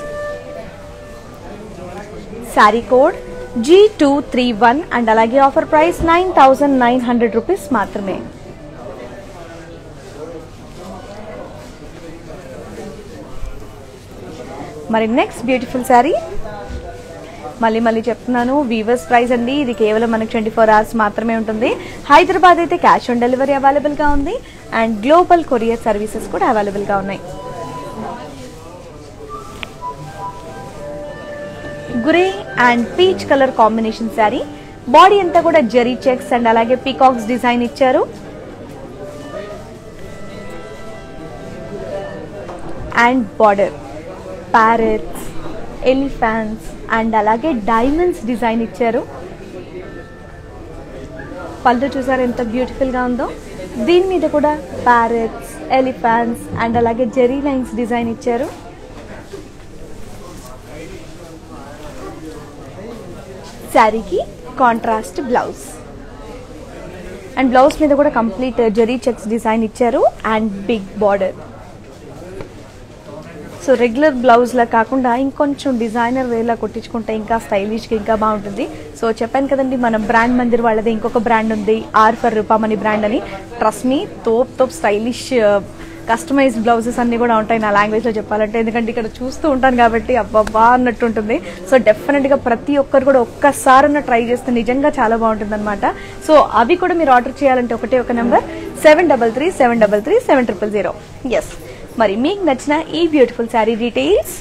sari code G two three one and అలాగే offer price nine thousand nine hundred rupees మాత్రమే మరి నెక్స్ట్ బ్యూటిఫుల్ శారీ మళ్ళీ మళ్ళీ చెప్తున్నాను వీవర్స్ ప్రైస్ అండి ఇది కేవలం మనకి ట్వంటీ ఫోర్ అవర్స్ మాత్రమే ఉంటుంది హైదరాబాద్ అయితే క్యాష్ ఆన్ డెలివరీ అవైలబుల్గా ఉంది అండ్ గ్లోబల్ కొరియర్ సర్వీసెస్ కూడా అవైలబుల్గా ఉన్నాయి grey and peach colour combination sari body అంతా కూడా జరీ చెక్స్ అండ్ అలాగే పీకాక్స్ డిజైన్ ఇచ్చారు and border parrots elephants and అలాగే డైమండ్స్ డిజైన్ ఇచ్చారు పళ్ళు చూసారు ఎంత బ్యూటిఫుల్ గా ఉందో దీని మీద కూడా ప్యారెట్స్ ఎలిఫాన్స్ అండ్ అలాగే జెరీ లైన్స్ డిజైన్ ఇచ్చారు శారీకి కాంట్రాస్ట్ బ్లౌజ్ అండ్ బ్లౌజ్ మీద కూడా కంప్లీట్ జరీ చెక్స్ డిజైన్ ఇచ్చారు and big border so regular బ్లౌజ్లా కాకుండా ఇంకొంచెం డిజైనర్ వేలా కుట్టించుకుంటే ఇంకా స్టైలిష్గా ఇంకా బాగుంటుంది సో చెప్పాను కదండి మన బ్రాండ్ మందిర్ వాళ్ళది ఇంకొక బ్రాండ్ ఉంది ఆర్ ఫర్ రూపామణి బ్రాండ్ అని ట్రస్ట్ మీ తోప్ తోప్ స్టైలిష్ కస్టమైజ్ బ్లౌజెస్ అన్ని కూడా ఉంటాయి నా లాంగ్వేజ్లో చెప్పాలంటే ఎందుకంటే ఇక్కడ చూస్తూ ఉంటాను కాబట్టి అబ్బబ్బా అన్నట్టు ఉంటుంది సో డెఫినెట్గా ప్రతి ఒక్కరు కూడా ఒక్కసారన్నా ట్రై చేస్తే నిజంగా చాలా బాగుంటుంది అనమాట సో అవి కూడా మీరు ఆర్డర్ చేయాలంటే ఒకటే ఒక number seven double three seven double three seven triple zero yes మరి మీకు నచ్చిన ఈ beautiful sari details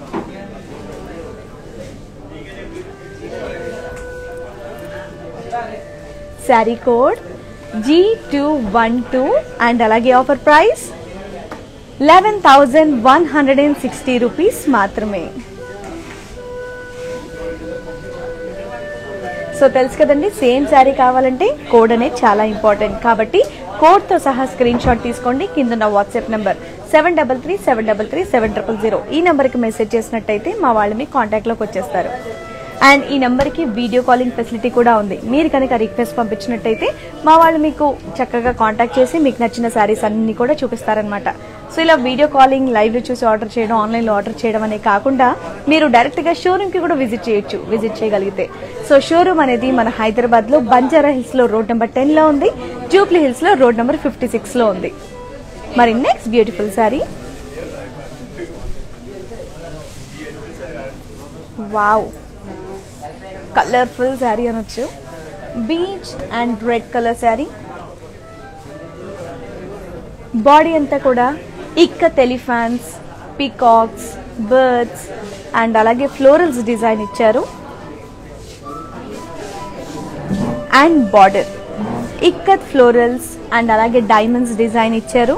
sari code G two one two and అలాగే offer price eleven thousand one hundred and sixty rupees మాత్రమే సో తెలుసు కదండి సేమ్ శారీ కావాలంటే కోడ్ అనేది చాలా ఇంపార్టెంట్ కాబట్టి కోడ్తో సహా స్క్రీన్ షాట్ తీసుకోండి కింద నా WhatsApp number seven double three seven double three seven triple zero ఈ నెంబర్కి మెసేజ్ చేసినట్టయితే మా వాళ్ళు మీ కాంటాక్ట్లోకి వచ్చేస్తారు అండ్ ఈ నెంబర్కి వీడియో కాలింగ్ ఫెసిలిటీ కూడా ఉంది మీరు కనుక రిక్వెస్ట్ పంపించినట్టయితే మా వాళ్ళు మీకు చక్కగా కాంటాక్ట్ చేసి మీకు నచ్చిన శారీస్ అన్ని కూడా చూపిస్తారనమాట సో ఇలా వీడియో కాలింగ్ లైవ్ చూసి ఆర్డర్ చేయడం ఆన్లైన్లో ఆర్డర్ చేయడం అనే కాకుండా మీరు డైరెక్ట్గా షోరూమ్కి కూడా విజిట్ చేయొచ్చు విజిట్ చేయగలిగితే సో షోరూమ్ అనేది మన హైదరాబాద్లో బంజారా హిల్స్లో రోడ్ నెంబర్ టెన్లో ఉంది జూబ్లీ హిల్స్ లో రోడ్ నెంబర్ ఫిఫ్టీ సిక్స్ లో ఉంది మరి next beautiful sari wow colourful sari అనొచ్చు peach and red colour sari body అంతా కూడా ikat elephants peacocks birds and అలాగే ఫ్లోరల్స్ డిజైన్ ఇచ్చారు and border ikat florals and అలాగే డైమండ్స్ డిజైన్ ఇచ్చారు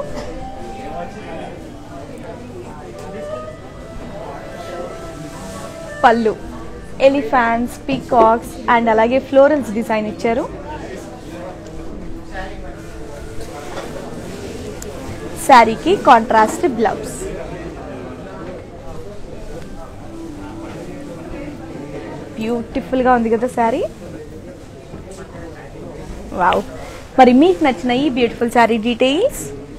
పళ్ళు ఎలిఫాన్స్ పీకాక్స్ అండ్ అలాగే ఫ్లోరల్స్ డిజైన్ ఇచ్చారు శారీకి కాంట్రాస్ట్ బ్లౌజ్ బ్యూటిఫుల్ గా ఉంది కదా శారీ వావ్ మరి మీకు నచ్చిన ఈ beautiful sari details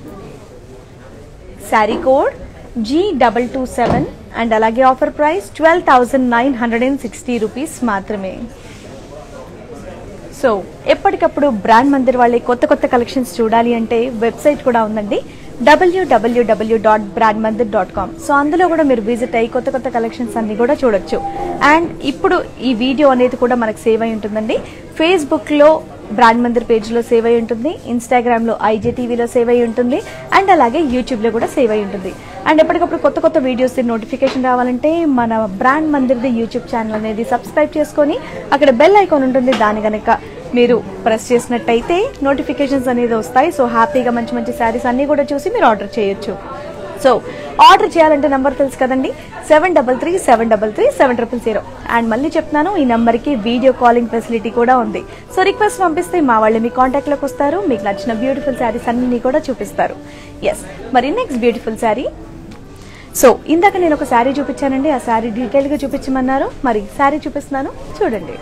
sari code G double two seven and అలాగే offer price twelve thousand nine hundred and sixty rupees మాత్రమే సో ఎప్పటికప్పుడు బ్రాండ్ మందిర్ వాళ్ళే కొత్త కొత్త కలెక్షన్స్ చూడాలి అంటే వెబ్సైట్ కూడా ఉందండి డబ్ల్యూడబ్ల్యూడబ్ల్యూ dot brand Mandir dot com so అందులో కూడా మీరు విజిట్ అయ్యి కొత్త కొత్త కలెక్షన్స్ అన్ని కూడా చూడొచ్చు అండ్ ఇప్పుడు ఈ వీడియో అనేది కూడా మనకు సేవ్ అయి ఉంటుందండి ఫేస్బుక్ లో బ్రాండ్ మందిర్ పేజ్ లో సేవ్ అయి ఉంటుంది ఇన్స్టాగ్రామ్ లో ఐజీ టీవీలో సేవ్ అయి ఉంటుంది అండ్ అలాగే యూట్యూబ్ లో కూడా సేవ్ అయి ఉంటుంది అండ్ ఎప్పటికప్పుడు కొత్త కొత్త వీడియోస్ నోటిఫికేషన్ రావాలంటే మన బ్రాండ్ మందిర్ది యూట్యూబ్ ఛానల్ అనేది సబ్స్క్రైబ్ చేసుకొని అక్కడ బెల్ ఐకాన్ ఉంటుంది దాని కనుక మీరు ప్రెస్ చేసినట్టయితే నోటిఫికేషన్స్ అనేది వస్తాయి సో హ్యాపీగా మంచి మంచి శారీస్ అన్ని కూడా చూసి మీరు ఆర్డర్ చేయొచ్చు సో ఆర్డర్ చేయాలంటే నంబర్ తెలుసు కదండి seven double three seven double three seven triple zero and మళ్ళీ చెప్తున్నాను ఈ నెంబర్కి వీడియో కాలింగ్ ఫెసిలిటీ కూడా ఉంది సో రిక్వెస్ట్ పంపిస్తే మా వాళ్ళు మీ కాంటాక్ట్లోకి వస్తారు మీకు నచ్చిన బ్యూటిఫుల్ శారీస్ అన్ని కూడా చూపిస్తారు ఎస్ మరి నెక్స్ట్ బ్యూటిఫుల్ శారీ సో ఇందాక నేను ఒక శారీ చూపించానండి ఆ శారీ డీటెయిల్గా చూపించమన్నారు మరి శారీ చూపిస్తున్నాను చూడండి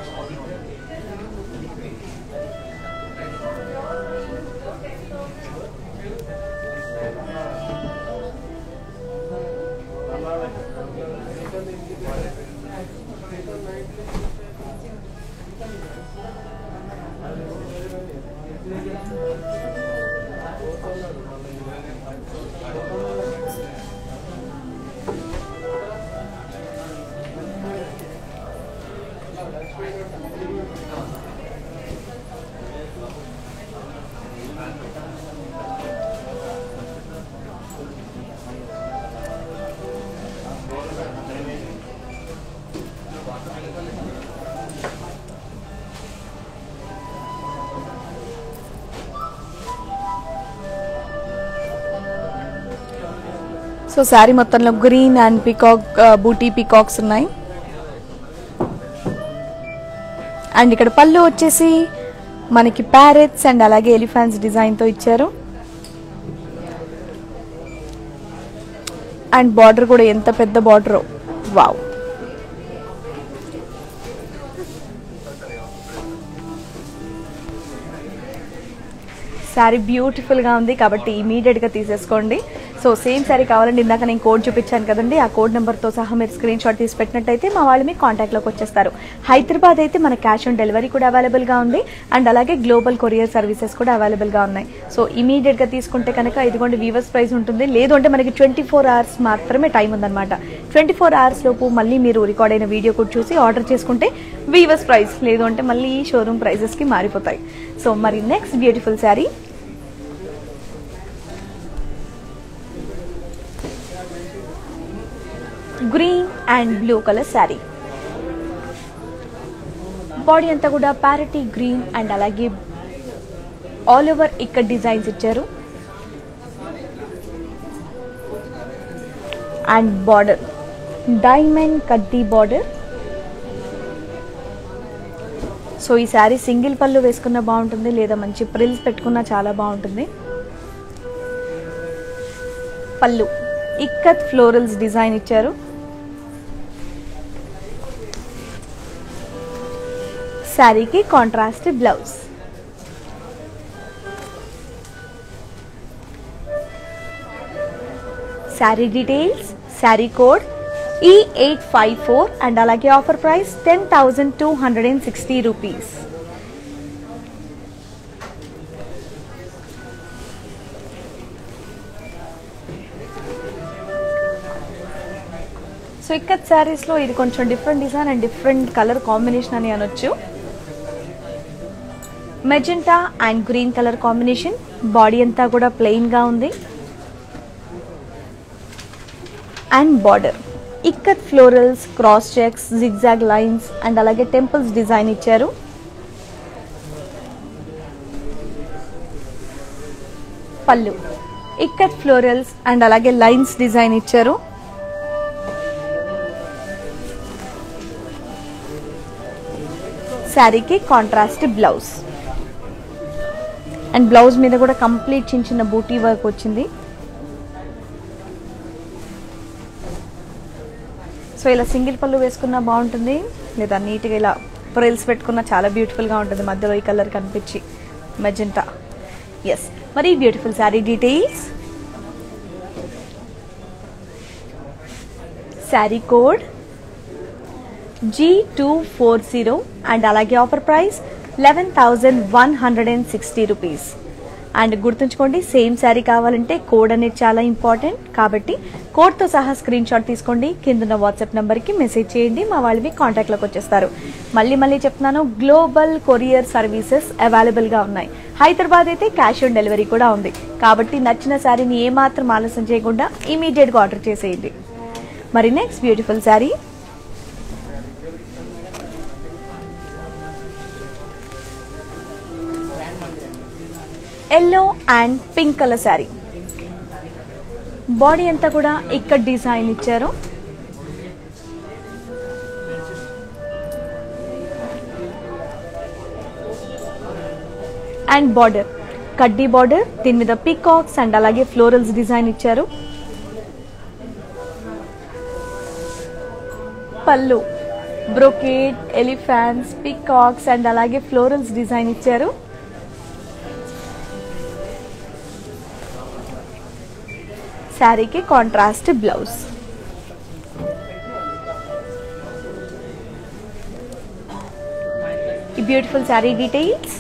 సో శారీ మొత్తంలో గ్రీన్ అండ్ పీకాక్ బూటీ పీకాక్స్ ఉన్నాయి అండ్ ఇక్కడ పళ్ళు వచ్చేసి మనకి ప్యారెట్స్ అండ్ అలాగే ఎలిఫాన్స్ డిజైన్తో ఇచ్చారు అండ్ బార్డర్ కూడా ఎంత పెద్ద బార్డర్ వావ్ శారీ బ్యూటిఫుల్గా ఉంది కాబట్టి ఇమీడియట్గా తీసేసుకోండి సో సేమ్ శారీ కావాలండి ఇందాక నేను కోడ్ చూపించాను కదండి ఆ కోడ్ నెంబర్తో సహా మీరు స్క్రీన్ షాట్ తీసి పెట్టినట్టయితే మా వాళ్ళు మీ కాంటాక్ట్లోకి వచ్చేస్తారు హైదరాబాద్ అయితే మన క్యాష్ ఆన్ డెలివరీ కూడా అవైలబుల్గా ఉంది అండ్ అలాగే గ్లోబల్ కొరియర్ సర్వీసెస్ కూడా అవైలబుల్గా ఉన్నాయి సో ఇమీడియట్గా తీసుకుంటే కనుక ఇదిగోండి వీవర్స్ ప్రైస్ ఉంటుంది లేదు అంటే మనకి ట్వంటీ ఫోర్ అవర్స్ మాత్రమే టైం ఉందన్నమాట ట్వంటీ ఫోర్ అవర్స్ లోపు మళ్ళీ మీరు రికార్డ్ అయిన వీడియో కూడా చూసి ఆర్డర్ చేసుకుంటే వీవర్స్ ప్రైస్ లేదు అంటే మళ్ళీ షోరూమ్ ప్రైజెస్కి మారిపోతాయి సో మరి next beautiful sari green and blue colour sari body అంతా కూడా ప్యారటీ గ్రీన్ అండ్ అలాగే ఆల్ ఓవర్ ఇక్కడ డిజైన్స్ ఇచ్చారు అండ్ బార్డర్ డైమండ్ కడ్డీ బార్డర్ సో ఈ శారీ సింగిల్ పళ్ళు వేసుకున్న బాగుంటుంది లేదా మంచి ప్రిల్స్ పెట్టుకున్నా చాలా బాగుంటుంది పళ్ళు ఇక్కత్ ఫ్లోరల్స్ డిజైన్ ఇచ్చారు శారీకి contrast blouse sari details sari code E eight five four and అలాగే offer price ten thousand two hundred and sixty rupees ikat saris లో ఇది కొంచెం different design and different colour combination అని అనొచ్చు magenta and green colour combination body అంతా కూడా ప్లెయిన్ గా ఉంది and border ikat florals cross checks zigzag lines and అలాగే టెంపుల్స్ డిజైన్ ఇచ్చారు పళ్ళు ఇక్కత్ ఫ్లోరల్స్ అండ్ అలాగే లైన్స్ డిజైన్ ఇచ్చారు శారీకి కాంట్రాస్ట్ బ్లౌజ్ అండ్ బ్లౌజ్ మీద కూడా కంప్లీట్ చిన్న చిన్న బూటీ వర్క్ వచ్చింది సో ఇలా సింగిల్ పళ్ళు వేసుకున్నా బాగుంటుంది లేదా నీట్గా ఇలా ప్రిల్స్ పెట్టుకున్నా చాలా బ్యూటిఫుల్గా ఉంటుంది మధ్యలో ఈ కలర్ కనిపించి మెజెంటా ఎస్ మరి beautiful sari details sari code G two four zero and అలాగే offer price eleven thousand one hundred and sixty rupees and గుర్తుంచుకోండి సేమ్ శారీ కావాలంటే కోడ్ అనేది చాలా ఇంపార్టెంట్ కాబట్టి కోడ్తో సహా స్క్రీన్ షాట్ తీసుకోండి కింద వాట్సాప్ నెంబర్కి మెసేజ్ చేయండి మా వాళ్ళవి కాంటాక్ట్లోకి వచ్చేస్తారు మళ్ళీ మళ్ళీ చెప్తున్నాను గ్లోబల్ కొరియర్ సర్వీసెస్ అవైలబుల్గా ఉన్నాయి హైదరాబాద్ అయితే క్యాష్ ఆన్ డెలివరీ కూడా ఉంది కాబట్టి నచ్చిన శారీని ఏమాత్రం ఆలస్యం చేయకుండా ఇమీడియట్గా ఆర్డర్ చేసేయండి మరి next beautiful sari yellow and pink colour sari body అంతా కూడా ఇక్కడ డిజైన్ ఇచ్చారు అండ్ బార్డర్ కడ్డీ బార్డర్ దీని మీద పికాక్స్ అండ్ అలాగే ఫ్లోరల్స్ డిజైన్ ఇచ్చారు పళ్ళు బ్రొకేట్ ఎలిఫాన్స్ పికాక్స్ అండ్ అలాగే ఫ్లోరల్స్ డిజైన్ ఇచ్చారు శారీకి కాంట్రాస్ట్ బ్లౌజ్ ఈ beautiful sari details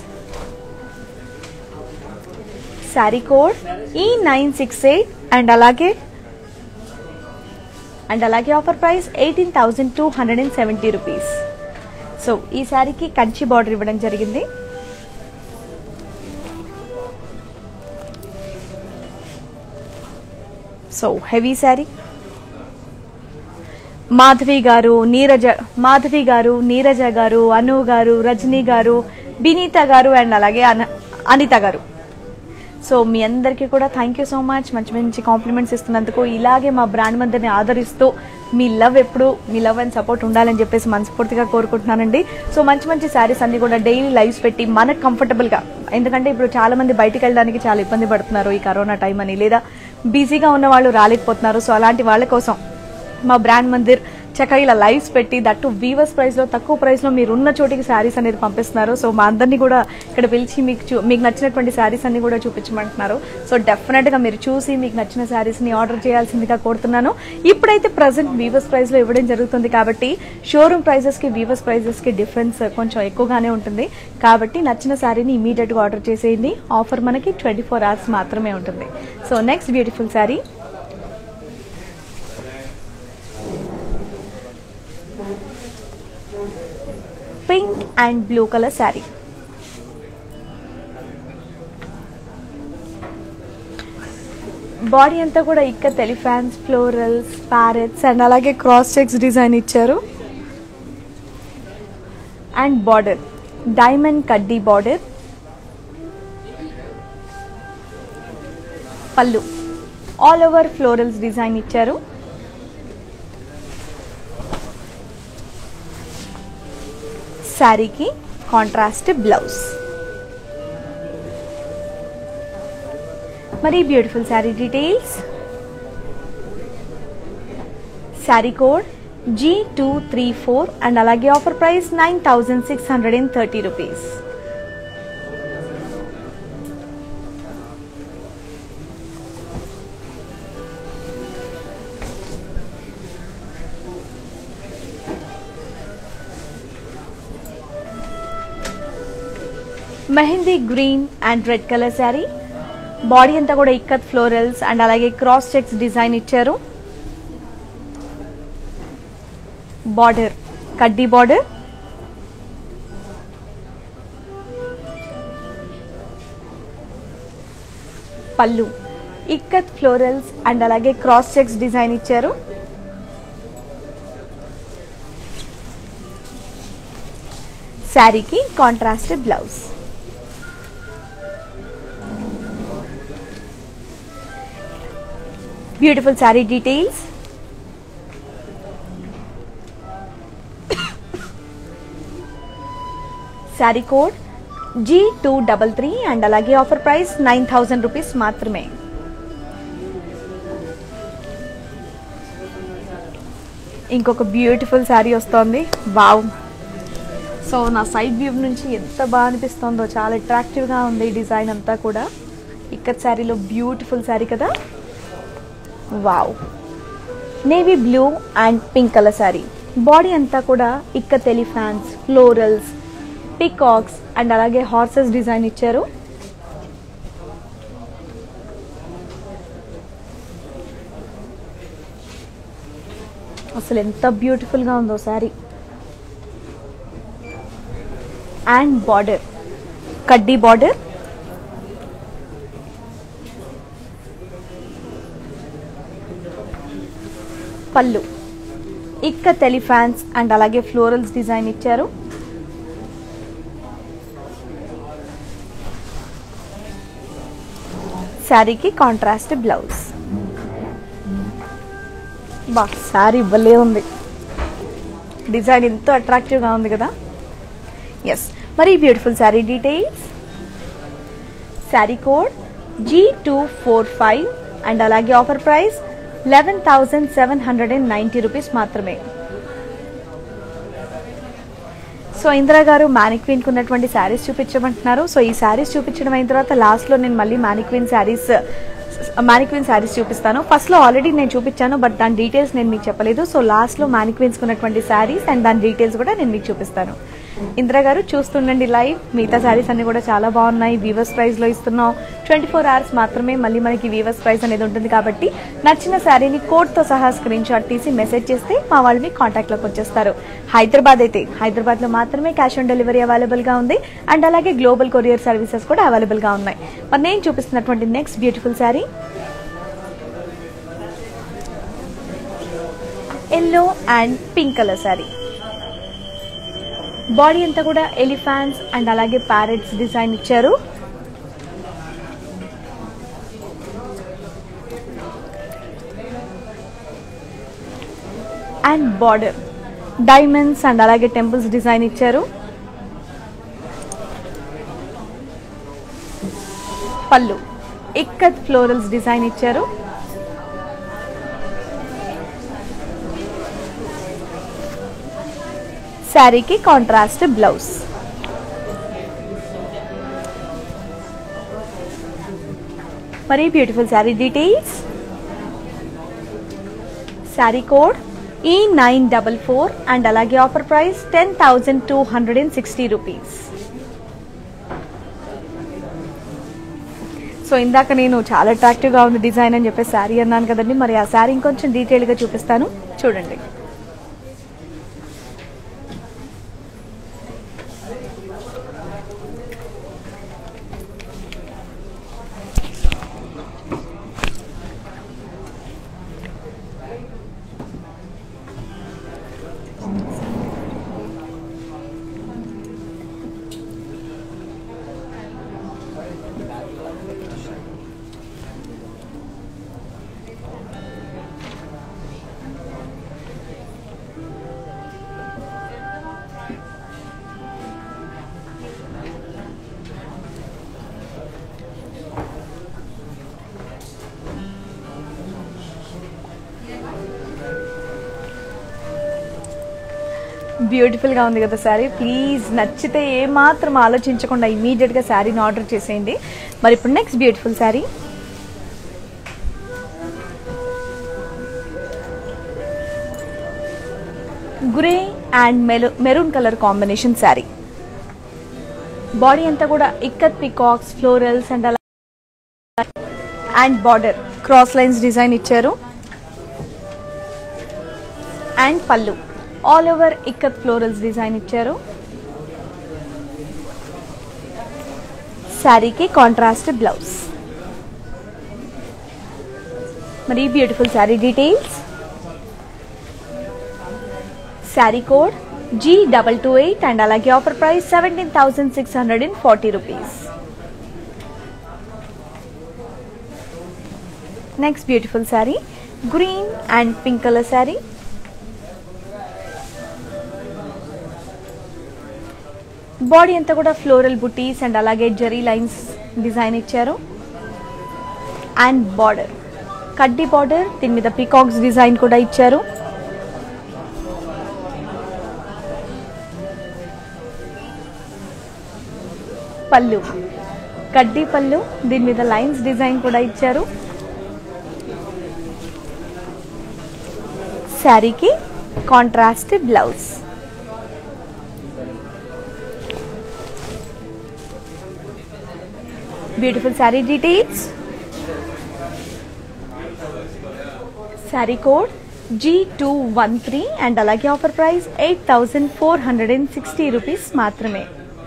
sari code E nine six eight and అలాగే అండ్ అలాగే offer price eighteen thousand two hundred and seventy rupees so ఈ శారీకి కంచి బార్డర్ ఇవ్వడం జరిగింది సో హెవీ శారీ మాధవి గారు నీరజ మాధవి గారు నీరజ గారు అను గారు రజనీ గారు బినీత గారు అండ్ అలాగే అన- అనిత గారు సో మీ అందరికీ కూడా థ్యాంక్ యూ సో మచ్ మంచి మంచి కాంప్లిమెంట్స్ ఇస్తున్నందుకు ఇలాగే మా బ్రాండ్ మధ్యని ఆదరిస్తూ మీ లవ్ ఎప్పుడు మీ లవ్ అండ్ సపోర్ట్ ఉండాలని చెప్పేసి మనస్ఫూర్తిగా కోరుకుంటున్నానండి సో మంచి మంచి శారీస్ అన్ని కూడా డైలీ లైవ్స్ పెట్టి మనకు కంఫర్టబుల్గా ఎందుకంటే ఇప్పుడు చాలా మంది బయటికి వెళ్ళడానికి చాలా ఇబ్బంది పడుతున్నారు ఈ కరోనా టైం అని లేదా బిజీగా ఉన్న వాళ్ళు రాలేకపోతున్నారు సో అలాంటి వాళ్ళ కోసం మా బ్రాండ్ మందిర్ చక్కగా ఇలా లైవ్స్ పెట్టి దట్టు వీవర్స్ ప్రైస్ లో తక్కువ ప్రైస్ లో మీరు ఉన్న చోటికి శారీస్ అనేది పంపిస్తున్నారు సో మా అందరినీ కూడా ఇక్కడ పిలిచి మీకు చూ- మీకు నచ్చినటువంటి శారీస్ అన్ని కూడా చూపించమంటున్నారు సో డెఫినెట్ గా మీరు చూసి మీకు నచ్చిన శారీస్ ని ఆర్డర్ చేయాల్సిందిగా కోరుతున్నాను ఇప్పుడైతే ప్రజెంట్ వీవర్స్ ప్రైస్ లో ఇవ్వడం జరుగుతుంది కాబట్టి షోరూమ్ ప్రైజెస్ కి వీవర్స్ ప్రైజెస్ కి డిఫరెన్స్ కొంచెం ఎక్కువగానే ఉంటుంది కాబట్టి నచ్చిన శారీని ఇమీడియట్ గా ఆర్డర్ చేసేయండి ఆఫర్ మనకి ట్వంటీ ఫోర్ అవర్స్ మాత్రమే ఉంటుంది so next beautiful sari pink and blue colour sari body అంతా కూడా ఇక్కడ టెలిఫాన్స్ ఫ్లోరల్స్ ప్యారెట్స్ అండ్ అలాగే క్రాస్ చెక్స్ డిజైన్ ఇచ్చారు అండ్ బార్డర్ డైమండ్ కడ్డీ బార్డర్ పళ్ళు ఆల్ ఓవర్ ఫ్లోరల్స్ డిజైన్ ఇచ్చారు శారీకి కాంట్రాస్ట్ బ్లౌజ్ మరి beautiful sari details sari code G two three four and అలాగే offer price nine thousand six hundred and thirty rupees mehndi green and red colour sari body అంతా కూడా ikat florals and అలాగే cross checks design ఇచ్చారు border కడ్డీ border పళ్ళు ikat florals and అలాగే cross checks design ఇచ్చారు శారీకి contrast blouse beautiful sari details sari code G two double three and అలాగే offer price nine thousand rupees మాత్రమే ఇంకొక బ్యూటిఫుల్ శారీ వస్తోంది వావ్ సో నా సైడ్ వ్యూ నుంచి ఎంత బాగా అనిపిస్తుందో చాలా అట్రాక్టివ్గా ఉంది ఈ డిజైన్ అంతా కూడా ఇక్కడ శారీలో బ్యూటిఫుల్ శారీ కదా wow navy blue and pink colour sari body అంతా కూడా ఇక్క ఫ్యాన్స్ ఫ్లోరల్స్ పికాక్స్ అండ్ అలాగే హార్సెస్ డిజైన్ ఇచ్చారు అసలు ఎంత బ్యూటిఫుల్గా ఉందో శారీ అండ్ బార్డర్ కడ్డీ బార్డర్ పళ్ళు ఇక్క ఫ్యాన్స్ అండ్ అలాగే ఫ్లోరల్స్ డిజైన్ ఇచ్చారు శారీకి కాంట్రాస్ట్ బ్లౌజ్ బా శారీ భలే ఉంది డిజైన్ ఎంతో అట్రాక్టివ్గా ఉంది కదా ఎస్ మరి beautiful sari details sari code G two four five and అలాగే offer price eleven thousand seven hundred and ninety rupees మాత్రమే సో ఇందిరా గారు మ్యానిక్వీన్కి ఉన్నటువంటి శారీస్ చూపించమంటున్నారు సో ఈ శారీస్ చూపించడం అయిన తర్వాత లాస్ట్లో నేను మళ్ళీ మ్యానిక్వీన్ శారీస్ మ్యానిక్వీన్ శారీస్ చూపిస్తాను ఫస్ట్లో ఆల్రెడీ నేను చూపించాను బట్ దాని డీటెయిల్స్ నేను మీకు చెప్పలేదు సో లాస్ట్లో మ్యానిక్వీన్స్కి ఉన్నటువంటి శారీస్ అండ్ దాని డీటెయిల్స్ కూడా నేను మీకు చూపిస్తాను ఇందిరా గారు చూస్తుండండి లైవ్ మిగతా శారీస్ అన్ని కూడా చాలా బాగున్నాయి వీవర్స్ ప్రైస్లో ఇస్తున్నాం ట్వంటీ ఫోర్ అవర్స్ మాత్రమే మళ్ళీ మనకి వీవర్స్ ప్రైస్ అనేది ఉంటుంది కాబట్టి నచ్చిన శారీని కోడ్తో సహా స్క్రీన్ షాట్ తీసి మెసేజ్ చేస్తే మా వాళ్ళు మీ కాంటాక్ట్లోకి వచ్చేస్తారు హైదరాబాద్ అయితే హైదరాబాద్లో మాత్రమే క్యాష్ ఆన్ డెలివరీ అవైలబుల్గా ఉంది అండ్ అలాగే గ్లోబల్ కొరియర్ సర్వీసెస్ కూడా అవైలబుల్గా ఉన్నాయి మరి నేను చూపిస్తున్నటువంటి next beautiful sari yellow and pink colour sari body అంతా కూడా ఎలిఫాంట్స్ అండ్ అలాగే ప్యారెట్స్ డిజైన్ ఇచ్చారు అండ్ బార్డర్ డైమండ్స్ అండ్ అలాగే టెంపుల్స్ డిజైన్ ఇచ్చారు పళ్ళు ఇక్కత్ ఫ్లోరల్స్ డిజైన్ ఇచ్చారు శారీకి కాంట్రాస్ట్ బ్లౌజ్ మరి beautiful sari details sari code E nine double four and అలాగే offer price ten thousand two hundred and sixty rupees so ఇందాక నేను చాలా అట్రాక్టివ్గా ఉంది డిజైన్ అని చెప్పేసి శారీ అన్నాను కదండి మరి ఆ శారీ ఇంకొంచెం డీటెయిల్గా చూపిస్తాను చూడండి బ్యూటిఫుల్గా ఉంది కదా శారీ ప్లీజ్ నచ్చితే ఏమాత్రం ఆలోచించకుండా ఇమీడియట్గా శారీని ఆర్డర్ చేసేయండి మరి ఇప్పుడు next beautiful sari grey and మెరు maroon colour combination sari body అంతా కూడా ఇక్కత్ పికాక్స్ ఫ్లోరల్స్ అండ్ అలా and border cross lines design ఇచ్చారు అండ్ పళ్ళు all over ikat florals design ఇచ్చారు శారీకి కాంట్రాస్ట్ బ్లౌజ్ మరి beautiful sari details sari code G double two eight and అలాగే offer price seventeen thousand six hundred and forty rupees next beautiful sari green and pink colour sari body అంతా కూడా floral బుటీస్ and అలాగే zari lines design ఇచ్చారు and border కడ్డీ border దీని మీద peacocks design కూడా ఇచ్చారు పళ్ళు కడ్డీ పళ్ళు దీని మీద లైన్స్ డిజైన్ కూడా ఇచ్చారు శారీకి contrast blouse beautiful sari details sari code G two one three and అలాగే offer price eight thousand four hundred and sixty rupees మాత్రమే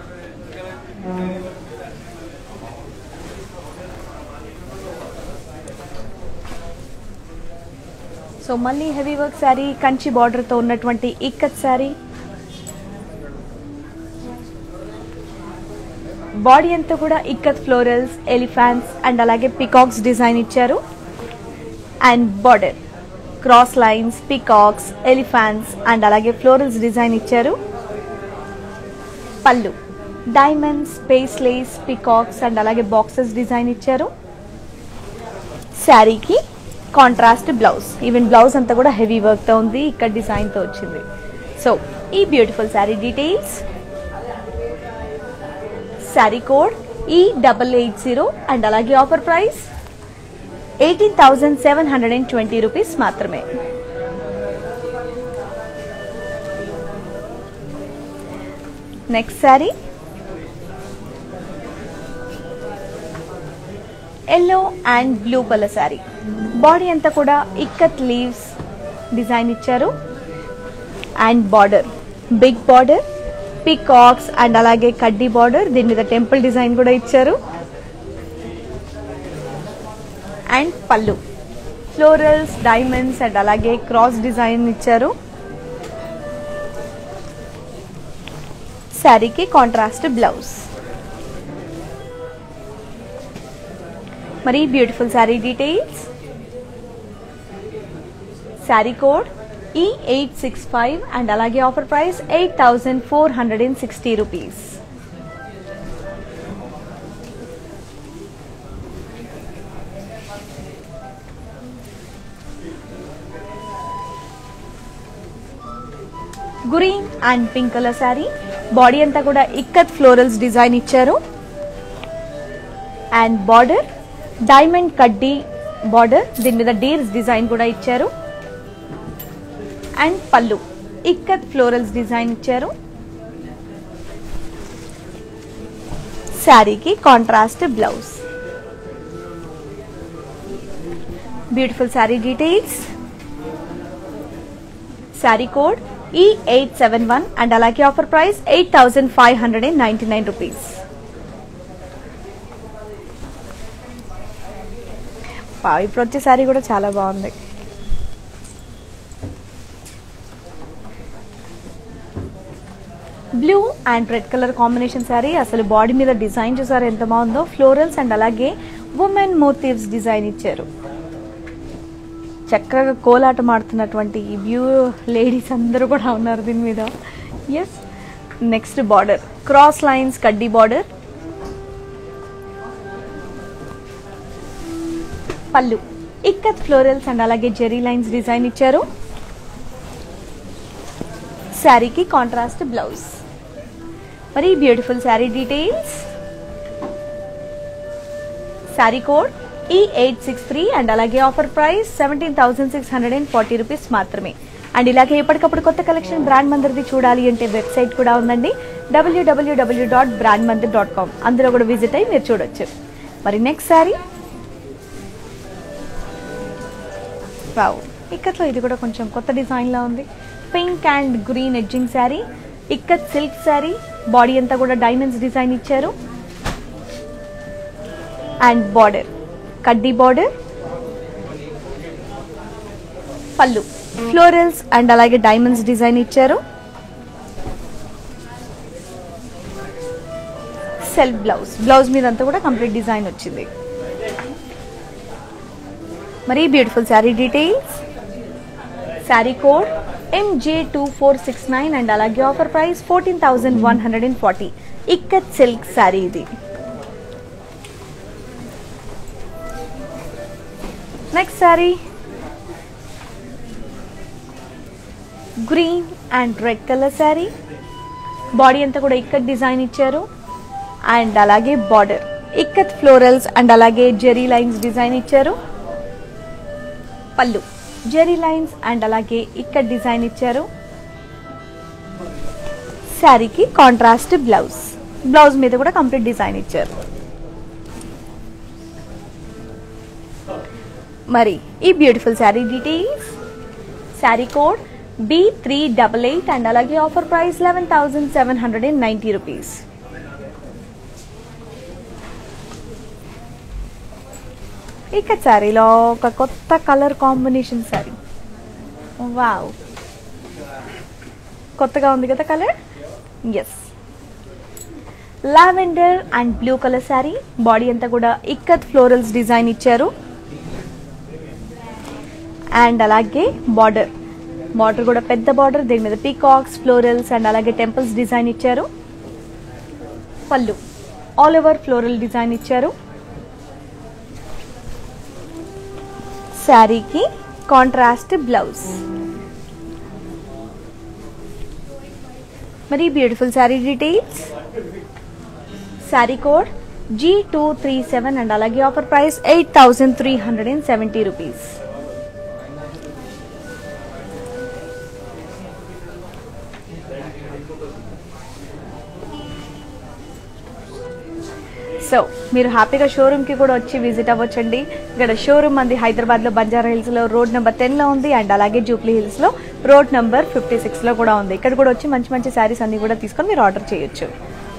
సో మళ్ళీ హెవీ వర్క్ శారీ కంచి బార్డర్తో ఉన్నటువంటి ఇక్కత్ శారీ బాడీ అంతా కూడా ఇక్కత్ ఫ్లోరల్స్ ఎలిఫాన్స్ అండ్ అలాగే పికాక్స్ డిజైన్ ఇచ్చారు and border cross lines peacocks elephants and అలాగే ఫ్లోరల్స్ డిజైన్ ఇచ్చారు పళ్ళు diamonds space lace peacocks and అలాగే బాక్సెస్ డిజైన్ ఇచ్చారు శారీకి కాంట్రాస్ట్ బ్లౌజ్ ఈవెన్ బ్లౌజ్ అంతా కూడా హెవీ వర్క్తో ఉంది ఇక్కడ డిజైన్తో వచ్చింది సో ఈ beautiful sari details sari code E double eight zero and అలాగే offer price eighteen thousand seven hundred and twenty rupees మాత్రమే next sari yellow and blue colour sari body అంతా కూడా ఇక్కత్ లీవ్స్ డిజైన్ ఇచ్చారు and border big border peacocks and అలాగే కడ్డీ border దీని మీద temple design కూడా ఇచ్చారు and pallu florals diamonds and అలాగే క్రాస్ డిజైన్ ఇచ్చారు శారీకి కాంట్రాస్ట్ బ్లౌజ్ మరి beautiful sari details sari code E eight six five and అలాగే offer price eight thousand four hundred and sixty rupees green and pink colour sari body అంతా కూడా ikat florals design ఇచ్చారు and border diamond కడ్డీ border దీని మీద డీర్స్ డిజైన్ కూడా ఇచ్చారు అండ్ పళ్ళు ఇక్కత్ ఫ్లోరల్స్ డిజైన్ ఇచ్చారు శారీకి contrast blouse beautiful sari details sari code E eight seven one and అలాగే offer price eight thousand five hundred and ninety nine rupees ఇప్పుడు వచ్చే శారీ కూడా చాలా బాగుంది blue and red colour combination sari అసలు బాడీ మీద డిజైన్ చూసారు ఎంత బాగుందో ఫ్లోరల్స్ అండ్ అలాగే ఉమెన్ మోటివ్స్ డిజైన్ ఇచ్చారు చక్కగా కోలాటం ఆడుతున్నటువంటి ఈ వ్యూ లేడీస్ అందరూ కూడా ఉన్నారు దీని మీద yes next border cross lines కడ్డీ బార్డర్ పళ్ళు ఇక్కత్ ఫ్లోరల్స్ అండ్ అలాగే జెరీ లైన్స్ డిజైన్ ఇచ్చారు శారీకి కాంట్రాస్ట్ బ్లౌజ్ మరి beautiful sari details sari code E eight six three and అలాగే offer price seventeen thousand six hundred and forty rupees మాత్రమే అండ్ ఇలాగే ఎప్పటికప్పుడు కొత్త కలెక్షన్ బ్రాండ్ మందిర్ది చూడాలి అంటే వెబ్సైట్ కూడా ఉందండి డబ్ల్యూడబ్ల్యూడబ్ల్యూ dot brand Mandir dot com అందులో కూడా విజిట్ అయ్యి మీరు చూడొచ్చు మరి నెక్స్ట్ శారీ వావ్ ఇక్కట్లో ఇది కూడా కొంచెం కొత్త డిజైన్లో ఉంది pink and green edging sari ikat silk sari body అంతా కూడా డైమండ్స్ డిజైన్ ఇచ్చారు అండ్ బార్డర్ కడ్డీ బార్డర్ పళ్ళు ఫ్లోరల్స్ అండ్ అలాగే డైమండ్స్ డిజైన్ ఇచ్చారు సెల్ఫ్ బ్లౌజ్ బ్లౌజ్ మీద అంతా కూడా కంప్లీట్ డిజైన్ వచ్చింది మరి beautiful sari details sari code MJ two four six nine and అలాగే offer price fourteen thousand one hundred and forty ikat silk sari ఇది next sari green and red colour sari body అంతా కూడా ఇక్కత్ డిజైన్ ఇచ్చారు అండ్ అలాగే బార్డర్ ఇక్కత్ ఫ్లోరల్స్ అండ్ అలాగే zari lines design ఇచ్చారు పళ్ళు zari lines and అలాగే ఇక్కడ డిజైన్ ఇచ్చారు శారీకి కాంట్రాస్ట్ బ్లౌజ్ బ్లౌజ్ మీద కూడా కంప్లీట్ డిజైన్ ఇచ్చారు మరి ఈ beautiful sari details sari code B three double eight and అలాగే offer price eleven thousand seven hundred and ninety rupees ఇక శారీలో ఒక కొత్త కలర్ కాంబినేషన్ శారీ వావ్ కొత్తగా ఉంది కదా colour yes lavender and blue colour sari body అంతా కూడా ఇక్కత్ ఫ్లోరల్స్ డిజైన్ ఇచ్చారు అండ్ అలాగే బార్డర్ బార్డర్ కూడా పెద్ద బార్డర్ దీని మీద పీకాక్స్ ఫ్లోరల్స్ అండ్ అలాగే టెంపుల్స్ డిజైన్ ఇచ్చారు పళ్ళు ఆల్ ఓవర్ ఫ్లోరల్ డిజైన్ ఇచ్చారు శారీకి కాంట్రాస్ట్ బ్లౌజ్ మరి beautiful sari details sari code G two three seven and అలాగే offer price eight thousand three hundred and seventy rupees so మీరు హ్యాపీగా షోరూమ్కి కూడా వచ్చి విజిట్ అవ్వచ్చండి ఇక్కడ షోరూమ్ అంది హైదరాబాద్లో బంజారా హిల్స్లో రోడ్ నెంబర్ టెన్లో ఉంది అండ్ అలాగే జూప్లీ హిల్స్లో రోడ్ నెంబర్ ఫిఫ్టీ సిక్స్లో కూడా ఉంది ఇక్కడ కూడా వచ్చి మంచి మంచి శారీస్ అన్ని కూడా తీసుకొని మీరు ఆర్డర్ చేయొచ్చు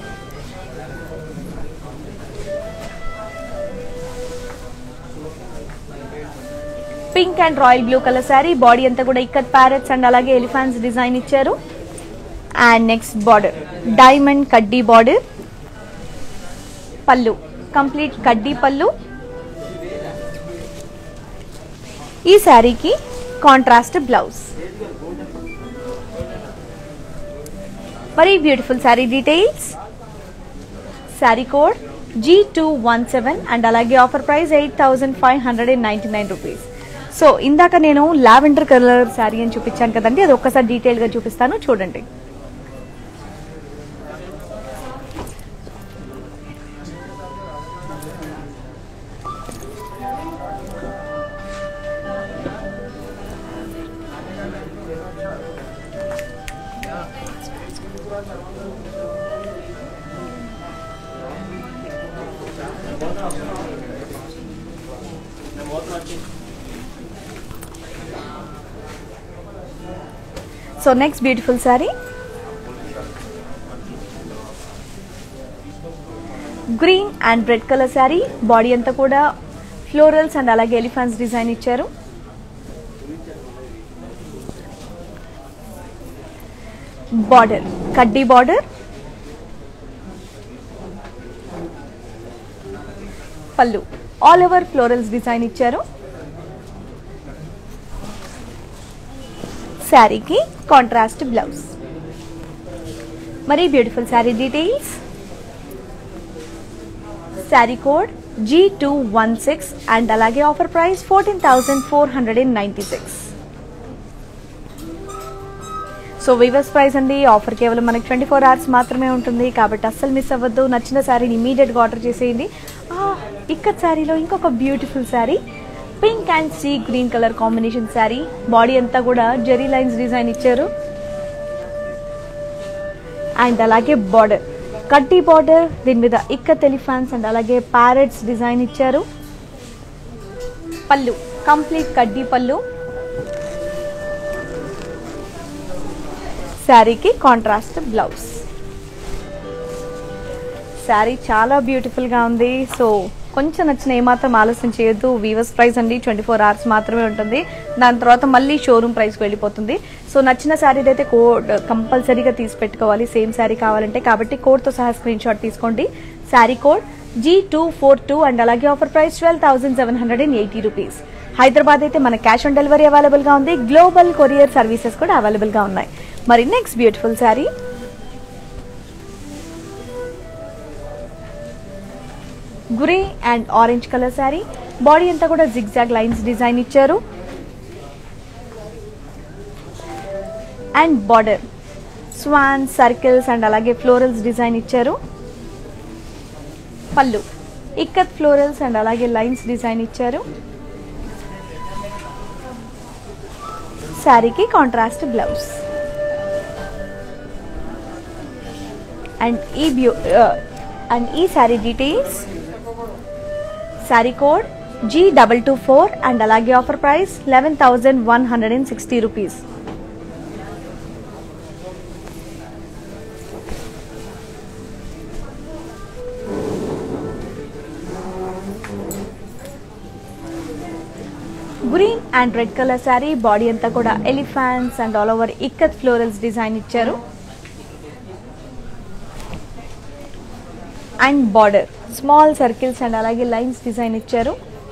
pink and royal blue colour sari body అంతా కూడా ఇక్కత్ ప్యారెట్స్ అండ్ అలాగే ఎలిఫాన్స్ డిజైన్ ఇచ్చారు అండ్ నెక్స్ట్ బార్డర్ డైమండ్ కడ్డీ బార్డర్ పళ్ళు కంప్లీట్ కడ్డీ పళ్ళు ఈ శారీకి కాంట్రాస్ట్ బ్లౌజ్ మరి beautiful sari details sari code G two one seven and అలాగే offer price eight thousand five hundred and ninety nine rupees so ఇందాక నేను లావెండర్ కలర్ శారీ అని చూపించాను కదండి అది ఒక్కసారి డీటెయిల్గా చూపిస్తాను చూడండి so next beautiful sari green and red colour sari body అంతా కూడా ఫ్లోరల్స్ అండ్ అలాగే ఎలిఫాన్స్ డిజైన్ ఇచ్చారు బార్డర్ కడ్డీ బార్డర్ పళ్ళు ఆల్ ఓవర్ ఫ్లోరల్స్ డిజైన్ ఇచ్చారు శారీకి కాంట్రాస్ట్ బ్లౌజ్ మరి beautiful sari details sari code G two one six and అలాగే offer price fourteen thousand four hundred and ninety six so weavers price అండి offer కేవలం మనకి ట్వంటీ ఫోర్ అవర్స్ మాత్రమే ఉంటుంది కాబట్టి అస్సలు మిస్ అవ్వద్దు నచ్చిన శారీని ఇమీడియట్గా ఆర్డర్ చేసేయండి ఇక్కడ శారీలో ఇంకొక beautiful sari pink and sea green colour combination sari body అంతా కూడా జెరీ లైన్స్ డిజైన్ ఇచ్చారు అండ్ అలాగే బార్డర్ కడ్డీ బార్డర్ దీని మీద ఇక్క ఎలిఫాన్స్ అండ్ అలాగే ప్యారెట్స్ డిజైన్ ఇచ్చారు పళ్ళు కంప్లీట్ కడ్డీ పళ్ళు శారీకి కాంట్రాస్ట్ బ్లౌజ్ శారీ చాలా బ్యూటిఫుల్గా ఉంది సో కొంచెం నచ్చిన ఏమాత్రం ఆలస్యం చేయొద్దు వీవర్స్ ప్రైస్ అండి ట్వంటీ ఫోర్ అవర్స్ మాత్రమే ఉంటుంది దాని తర్వాత మళ్ళీ షోరూమ్ ప్రైస్కి వెళ్ళిపోతుంది సో నచ్చిన శారీ అయితే కోడ్ కంపల్సరీగా తీసి పెట్టుకోవాలి సేమ్ శారీ కావాలంటే కాబట్టి కోడ్తో సహా స్క్రీన్ షాట్ తీసుకోండి sari code G two four two and అలాగే offer price twelve thousand seven hundred and eighty rupees Hyderabad అయితే మన క్యాష్ ఆన్ డెలివరీ అవైలబుల్గా ఉంది గ్లోబల్ కొరియర్ సర్వీసెస్ కూడా అవైలబుల్గా ఉన్నాయి మరి next beautiful sari grey and orange colour sari body అంతా కూడా జిగ్జాగ్ లైన్స్ డిజైన్ ఇచ్చారు and border swan circles and అలాగే ఫ్లోరల్స్ డిజైన్ ఇచ్చారు పళ్ళు ఇక్కత్ ఫ్లోరల్స్ అండ్ అలాగే లైన్స్ డిజైన్ ఇచ్చారు శారీకి కాంట్రాస్ట్ బ్లౌజ్ అండ్ ఈ బ్యూ అండ్ ఈ sari details sari code G double two four and అలాగే offer price eleven thousand one hundred and sixty rupees green and red colour sari body అంతా కూడా elephants and all over ikat florals design ఇచ్చారు and border small circles and అలాగే lines design ఇచ్చారు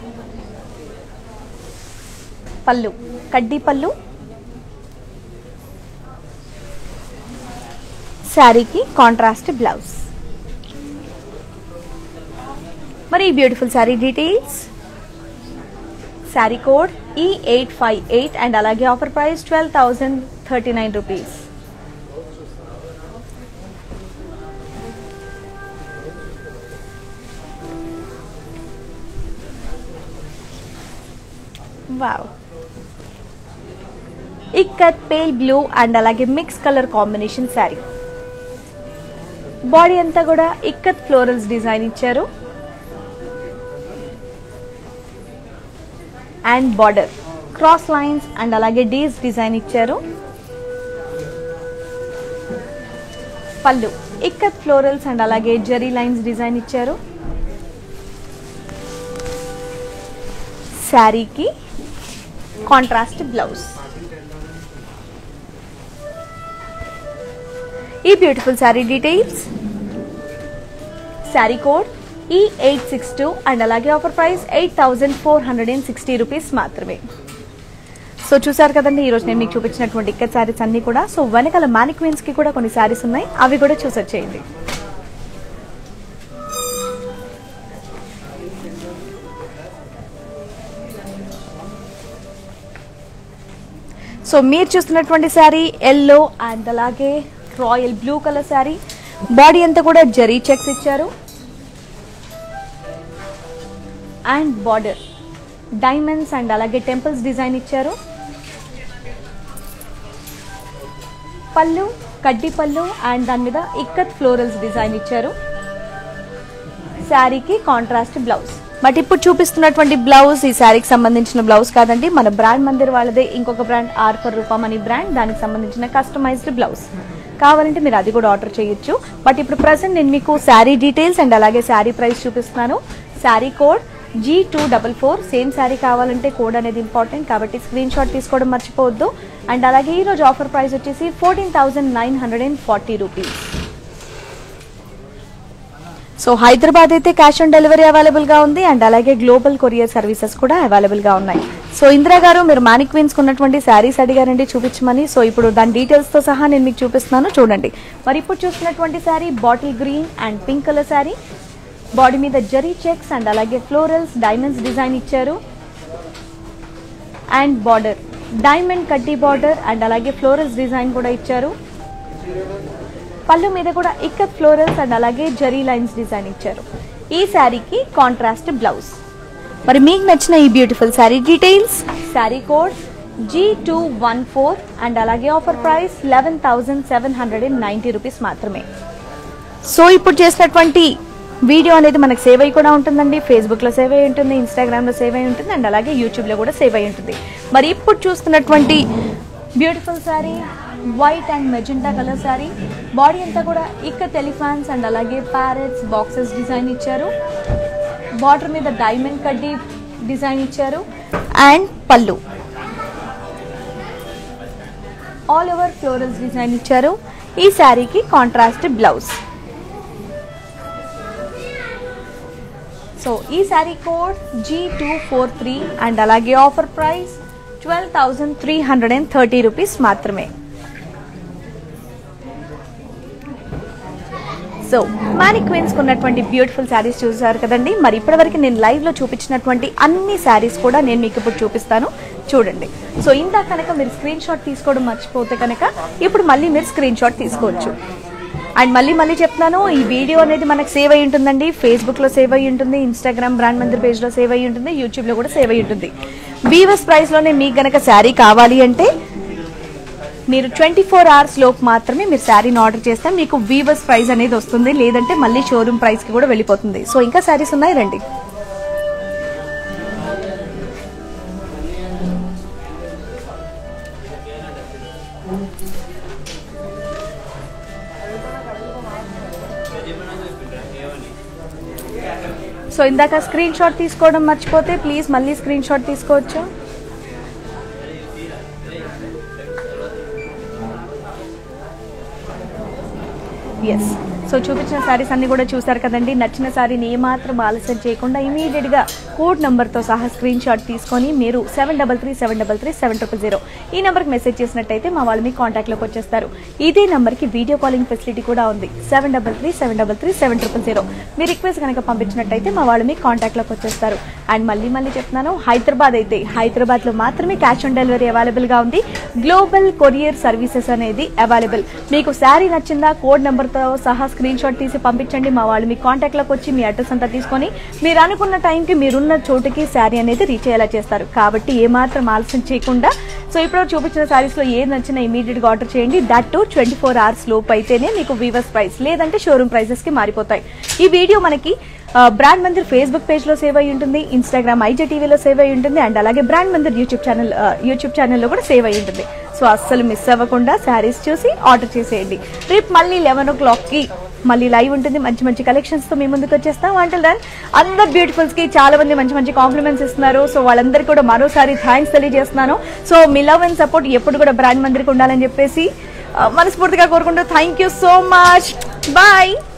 పళ్ళు కడ్డీ పళ్ళు శారీకి contrast blouse మరి ఈ beautiful sari details sari code E eight five eight and అలాగే offer price twelve thousand thirty nine rupees wow ikat pale blue and అలాగే mix colour combination sari body అంతా కూడా ఇక్కత్ ఫ్లోరల్స్ డిజైన్ ఇచ్చారు and border cross lines and అలాగే డీస్ design ఇచ్చారు పళ్ళు ikat florals and అలాగే జరీ లైన్స్ డిజైన్ ఇచ్చారు శారీకి కాంట్రాస్ట్ బ్లౌజ్ ఈ beautiful sari details sari code E eight six two and అలాగే offer price eight thousand four hundred and sixty rupees మాత్రమే సో చూసారు కదండి ఈ రోజు నేను మీకు చూపించినటువంటి ఇక్కత్ శారీస్ అన్ని కూడా సో వెనకాల మానిక్వీన్స్ కి కూడా కొన్ని శారీస్ ఉన్నాయి అవి కూడా చూసి వచ్చేయండి సో మీరు చూస్తున్నటువంటి శారీ ఎల్లో అండ్ అలాగే royal blue colour sari body అంతా కూడా జరీ చెక్స్ ఇచ్చారు అండ్ బార్డర్ డైమండ్స్ అండ్ అలాగే టెంపుల్స్ డిజైన్ ఇచ్చారు పళ్ళు కడ్డీ పళ్ళు అండ్ దాని మీద ఇక్కత్ ఫ్లోరల్స్ డిజైన్ ఇచ్చారు శారీకి కాంట్రాస్ట్ బ్లౌజ్ బట్ ఇప్పుడు చూపిస్తున్నటువంటి బ్లౌజ్ ఈ శారీకి సంబంధించిన బ్లౌజ్ కాదండి మన బ్రాండ్ మందిర్ వాళ్ళదే ఇంకొక బ్రాండ్ ఆర్ ఫర్ రూపం అని బ్రాండ్ దానికి సంబంధించిన కస్టమైజ్డ్ బ్లౌజ్ కావాలంటే మీరు అది కూడా ఆర్డర్ చేయొచ్చు బట్ ఇప్పుడు ప్రజెంట్ నేను మీకు శారీ డీటెయిల్స్ అండ్ అలాగే శారీ ప్రైస్ చూపిస్తున్నాను sari code G two double four same sari కావాలంటే కోడ్ అనేది ఇంపార్టెంట్ కాబట్టి స్క్రీన్ షాట్ తీసుకోవడం మర్చిపోవద్దు అండ్ అలాగే ఈ రోజు ఆఫర్ ప్రైస్ వచ్చేసి fourteen thousand nine hundred and forty rupees so Hyderabad అయితే క్యాష్ ఆన్ డెలివరీ అవైలబుల్ గా ఉంది అండ్ అలాగే గ్లోబల్ కొరియర్ సర్వీసెస్ కూడా అవైలబుల్ గా ఉన్నాయి సో ఇందిరా గారు మీరు మానిక్వీన్స్ ఉన్నటువంటి శారీస్ అడిగారండి చూపించమని సో ఇప్పుడు దాని డీటెయిల్స్ తో సహా నేను మీకు చూపిస్తున్నాను చూడండి మరి ఇప్పుడు చూస్తున్నటువంటి sari bottle green and pink colour sari body మీద జరీ చెక్స్ అండ్ అలాగే ఫ్లోరల్స్ డైమండ్స్ డిజైన్ ఇచ్చారు అండ్ బార్డర్ డైమండ్ కడ్డీ బార్డర్ అండ్ అలాగే ఫ్లోరల్స్ డిజైన్ కూడా ఇచ్చారు పళ్ళు మీద కూడా ఇక్కత్ ఫ్లోరల్స్ అండ్ అలాగే జరీ లైన్స్ డిజైన్ ఇచ్చారు ఈ శారీకి కాంట్రాస్ట్ బ్లౌజ్ మరి మీకు నచ్చిన ఈ beautiful sari details sari code G two one four and అలాగే offer price eleven thousand seven hundred and ninety rupees మాత్రమే సో ఇప్పుడు చేసినటువంటి వీడియో అనేది మనకు సేవ్ అయి కూడా ఉంటుందండి ఫేస్బుక్లో సేవ్ అయి ఉంటుంది ఇన్స్టాగ్రామ్లో సేవ్ అయి ఉంటుంది అండ్ అలాగే యూట్యూబ్లో కూడా సేవ్ అయి ఉంటుంది మరి ఇప్పుడు చూస్తున్నటువంటి beautiful sari white and magenta colour sari body అంతా కూడా ఇక్క టెలిఫాన్స్ అండ్ అలాగే ప్యారెట్స్ బాక్సెస్ డిజైన్ ఇచ్చారు బార్డర్ మీద డైమండ్ కడ్డీ డిజైన్ ఇచ్చారు అండ్ పళ్ళు ఆల్ ఓవర్ ఫ్లోరల్స్ డిజైన్ ఇచ్చారు ఈ శారీకి కాంట్రాస్ట్ బ్లౌజ్ సో ఈ sari code G two four three and అలాగే offer price twelve thousand three hundred and thirty rupees మాత్రమే సో మ్యానిక్వీన్స్ ఉన్నటువంటి బ్యూటిఫుల్ శారీస్ చూసారు కదండి మరి ఇప్పటివరకు నేను లైవ్ లో చూపించినటువంటి అన్ని శారీస్ కూడా నేను మీకు ఇప్పుడు చూపిస్తాను చూడండి సో ఇందా కనుక మీరు స్క్రీన్ షాట్ తీసుకోవడం మర్చిపోతే కనుక ఇప్పుడు మళ్ళీ మీరు స్క్రీన్ షాట్ తీసుకోవచ్చు అండ్ మళ్ళీ మళ్ళీ చెప్తున్నాను ఈ వీడియో అనేది మనకు సేవ్ అయి ఉంటుందండి ఫేస్బుక్ లో సేవ్ అయి ఉంటుంది ఇన్స్టాగ్రామ్ బ్రాండ్ మందిర్ పేజ్ లో సేవ్ అయి ఉంటుంది యూట్యూబ్ లో కూడా సేవ్ అయి ఉంటుంది వీవర్స్ ప్రైస్ లోనే మీకు గనక శారీ కావాలి అంటే మీరు ట్వంటీ ఫోర్ అవర్స్ లోపు మాత్రమే మీరు శారీని ఆర్డర్ చేస్తే మీకు వీవర్స్ ప్రైస్ అనేది వస్తుంది లేదంటే మళ్ళీ షోరూమ్ ప్రైస్ కి కూడా వెళ్ళిపోతుంది సో ఇంకా శారీస్ ఉన్నాయి రండి సో ఇందాక స్క్రీన్ షాట్ తీసుకోవడం మర్చిపోతే ప్లీజ్ మళ్ళీ స్క్రీన్ షాట్ తీసుకోవచ్చు ఎస్ సో చూపించిన శారీస్ అన్ని కూడా చూసారు కదండి నచ్చిన శారీని ఏమాత్రం ఆలస్యం చేయకుండా ఇమీడియట్ గా కోడ్ నంబర్ తో సహా స్క్రీన్ షాట్ తీసుకొని మీరు seven double three seven double three seven triple zero ఈ నెంబర్కి మెసేజ్ చేసినట్టయితే మా వాళ్ళు మీ కాంటాక్ట్ లోకి వచ్చేస్తారు ఇదే నెంబర్ కి వీడియో కాలింగ్ ఫెసిలిటీ కూడా ఉంది seven double three seven double three seven triple zero మీ రిక్వెస్ట్ కనుక పంపించినట్టయితే మా వాళ్ళు మీ కాంటాక్ట్ లోకి వచ్చేస్తారు అండ్ మళ్ళీ మళ్ళీ చెప్తున్నాను హైదరాబాద్ అయితే హైదరాబాద్ లో మాత్రమే క్యాష్ ఆన్ డెలివరీ అవైలబుల్ గా ఉంది గ్లోబల్ కొరియర్ సర్వీసెస్ అనేది అవైలబుల్ మీకు శారీ నచ్చిందా కోడ్ నెంబర్ తో సహా స్క్రీన్ షాట్ తీసి పంపించండి మా వాళ్ళు మీ కాంటాక్ట్ లోకి వచ్చి మీ అడ్రస్ అంతా తీసుకొని మీరు అనుకున్న టైంకి మీరున్న చోటుకి శారీ అనేది రీచ్ అయ్యేలా చేస్తారు కాబట్టి ఏమాత్రం ఆలస్యం చేయకుండా సో ఇప్పుడు చూపించిన శారీస్ లో ఏది నచ్చినా ఇమీడియట్ గా ఆర్డర్ చేయండి that too twenty four hours లోపు అయితేనే మీకు వీవర్స్ ప్రైస్ లేదంటే షోరూమ్ ప్రైసెస్ కి మారిపోతాయి ఈ వీడియో మనకి ఆ, బ్రాండ్ మందిర్ ఫేస్బుక్ పేజ్ లో సేవ్ అయి ఉంటుంది ఇన్స్టాగ్రామ్ ఐజే టీవీలో సేవ్ అయి ఉంటుంది అండ్ అలాగే బ్రాండ్ మందిర్ యూట్యూబ్ ఛానల్ ఆ, యూట్యూబ్ ఛానల్లో కూడా సేవ్ అయి ఉంటుంది సో అస్సలు మిస్ అవ్వకుండా శారీస్ చూసి ఆర్డర్ చేసేయండి రేపు మళ్ళీ లెవెన్ ఓ క్లాక్ కి మళ్ళీ లైవ్ ఉంటుంది మంచి మంచి కలెక్షన్స్ తో మీ ముందుకు వచ్చేస్తాం అంటల్ దన్ అందరు బ్యూటిఫుల్స్ కి చాలా మంది మంచి మంచి కాంప్లిమెంట్స్ ఇస్తున్నారు సో వాళ్ళందరికీ కూడా మరోసారి థ్యాంక్స్ తెలియజేస్తున్నాను సో మీ లవ్ అండ్ సపోర్ట్ ఎప్పుడు కూడా బ్రాండ్ మందిరికి ఉండాలని చెప్పేసి ఆ, మనస్ఫూర్తిగా కోరుకుంటూ thank you so much bye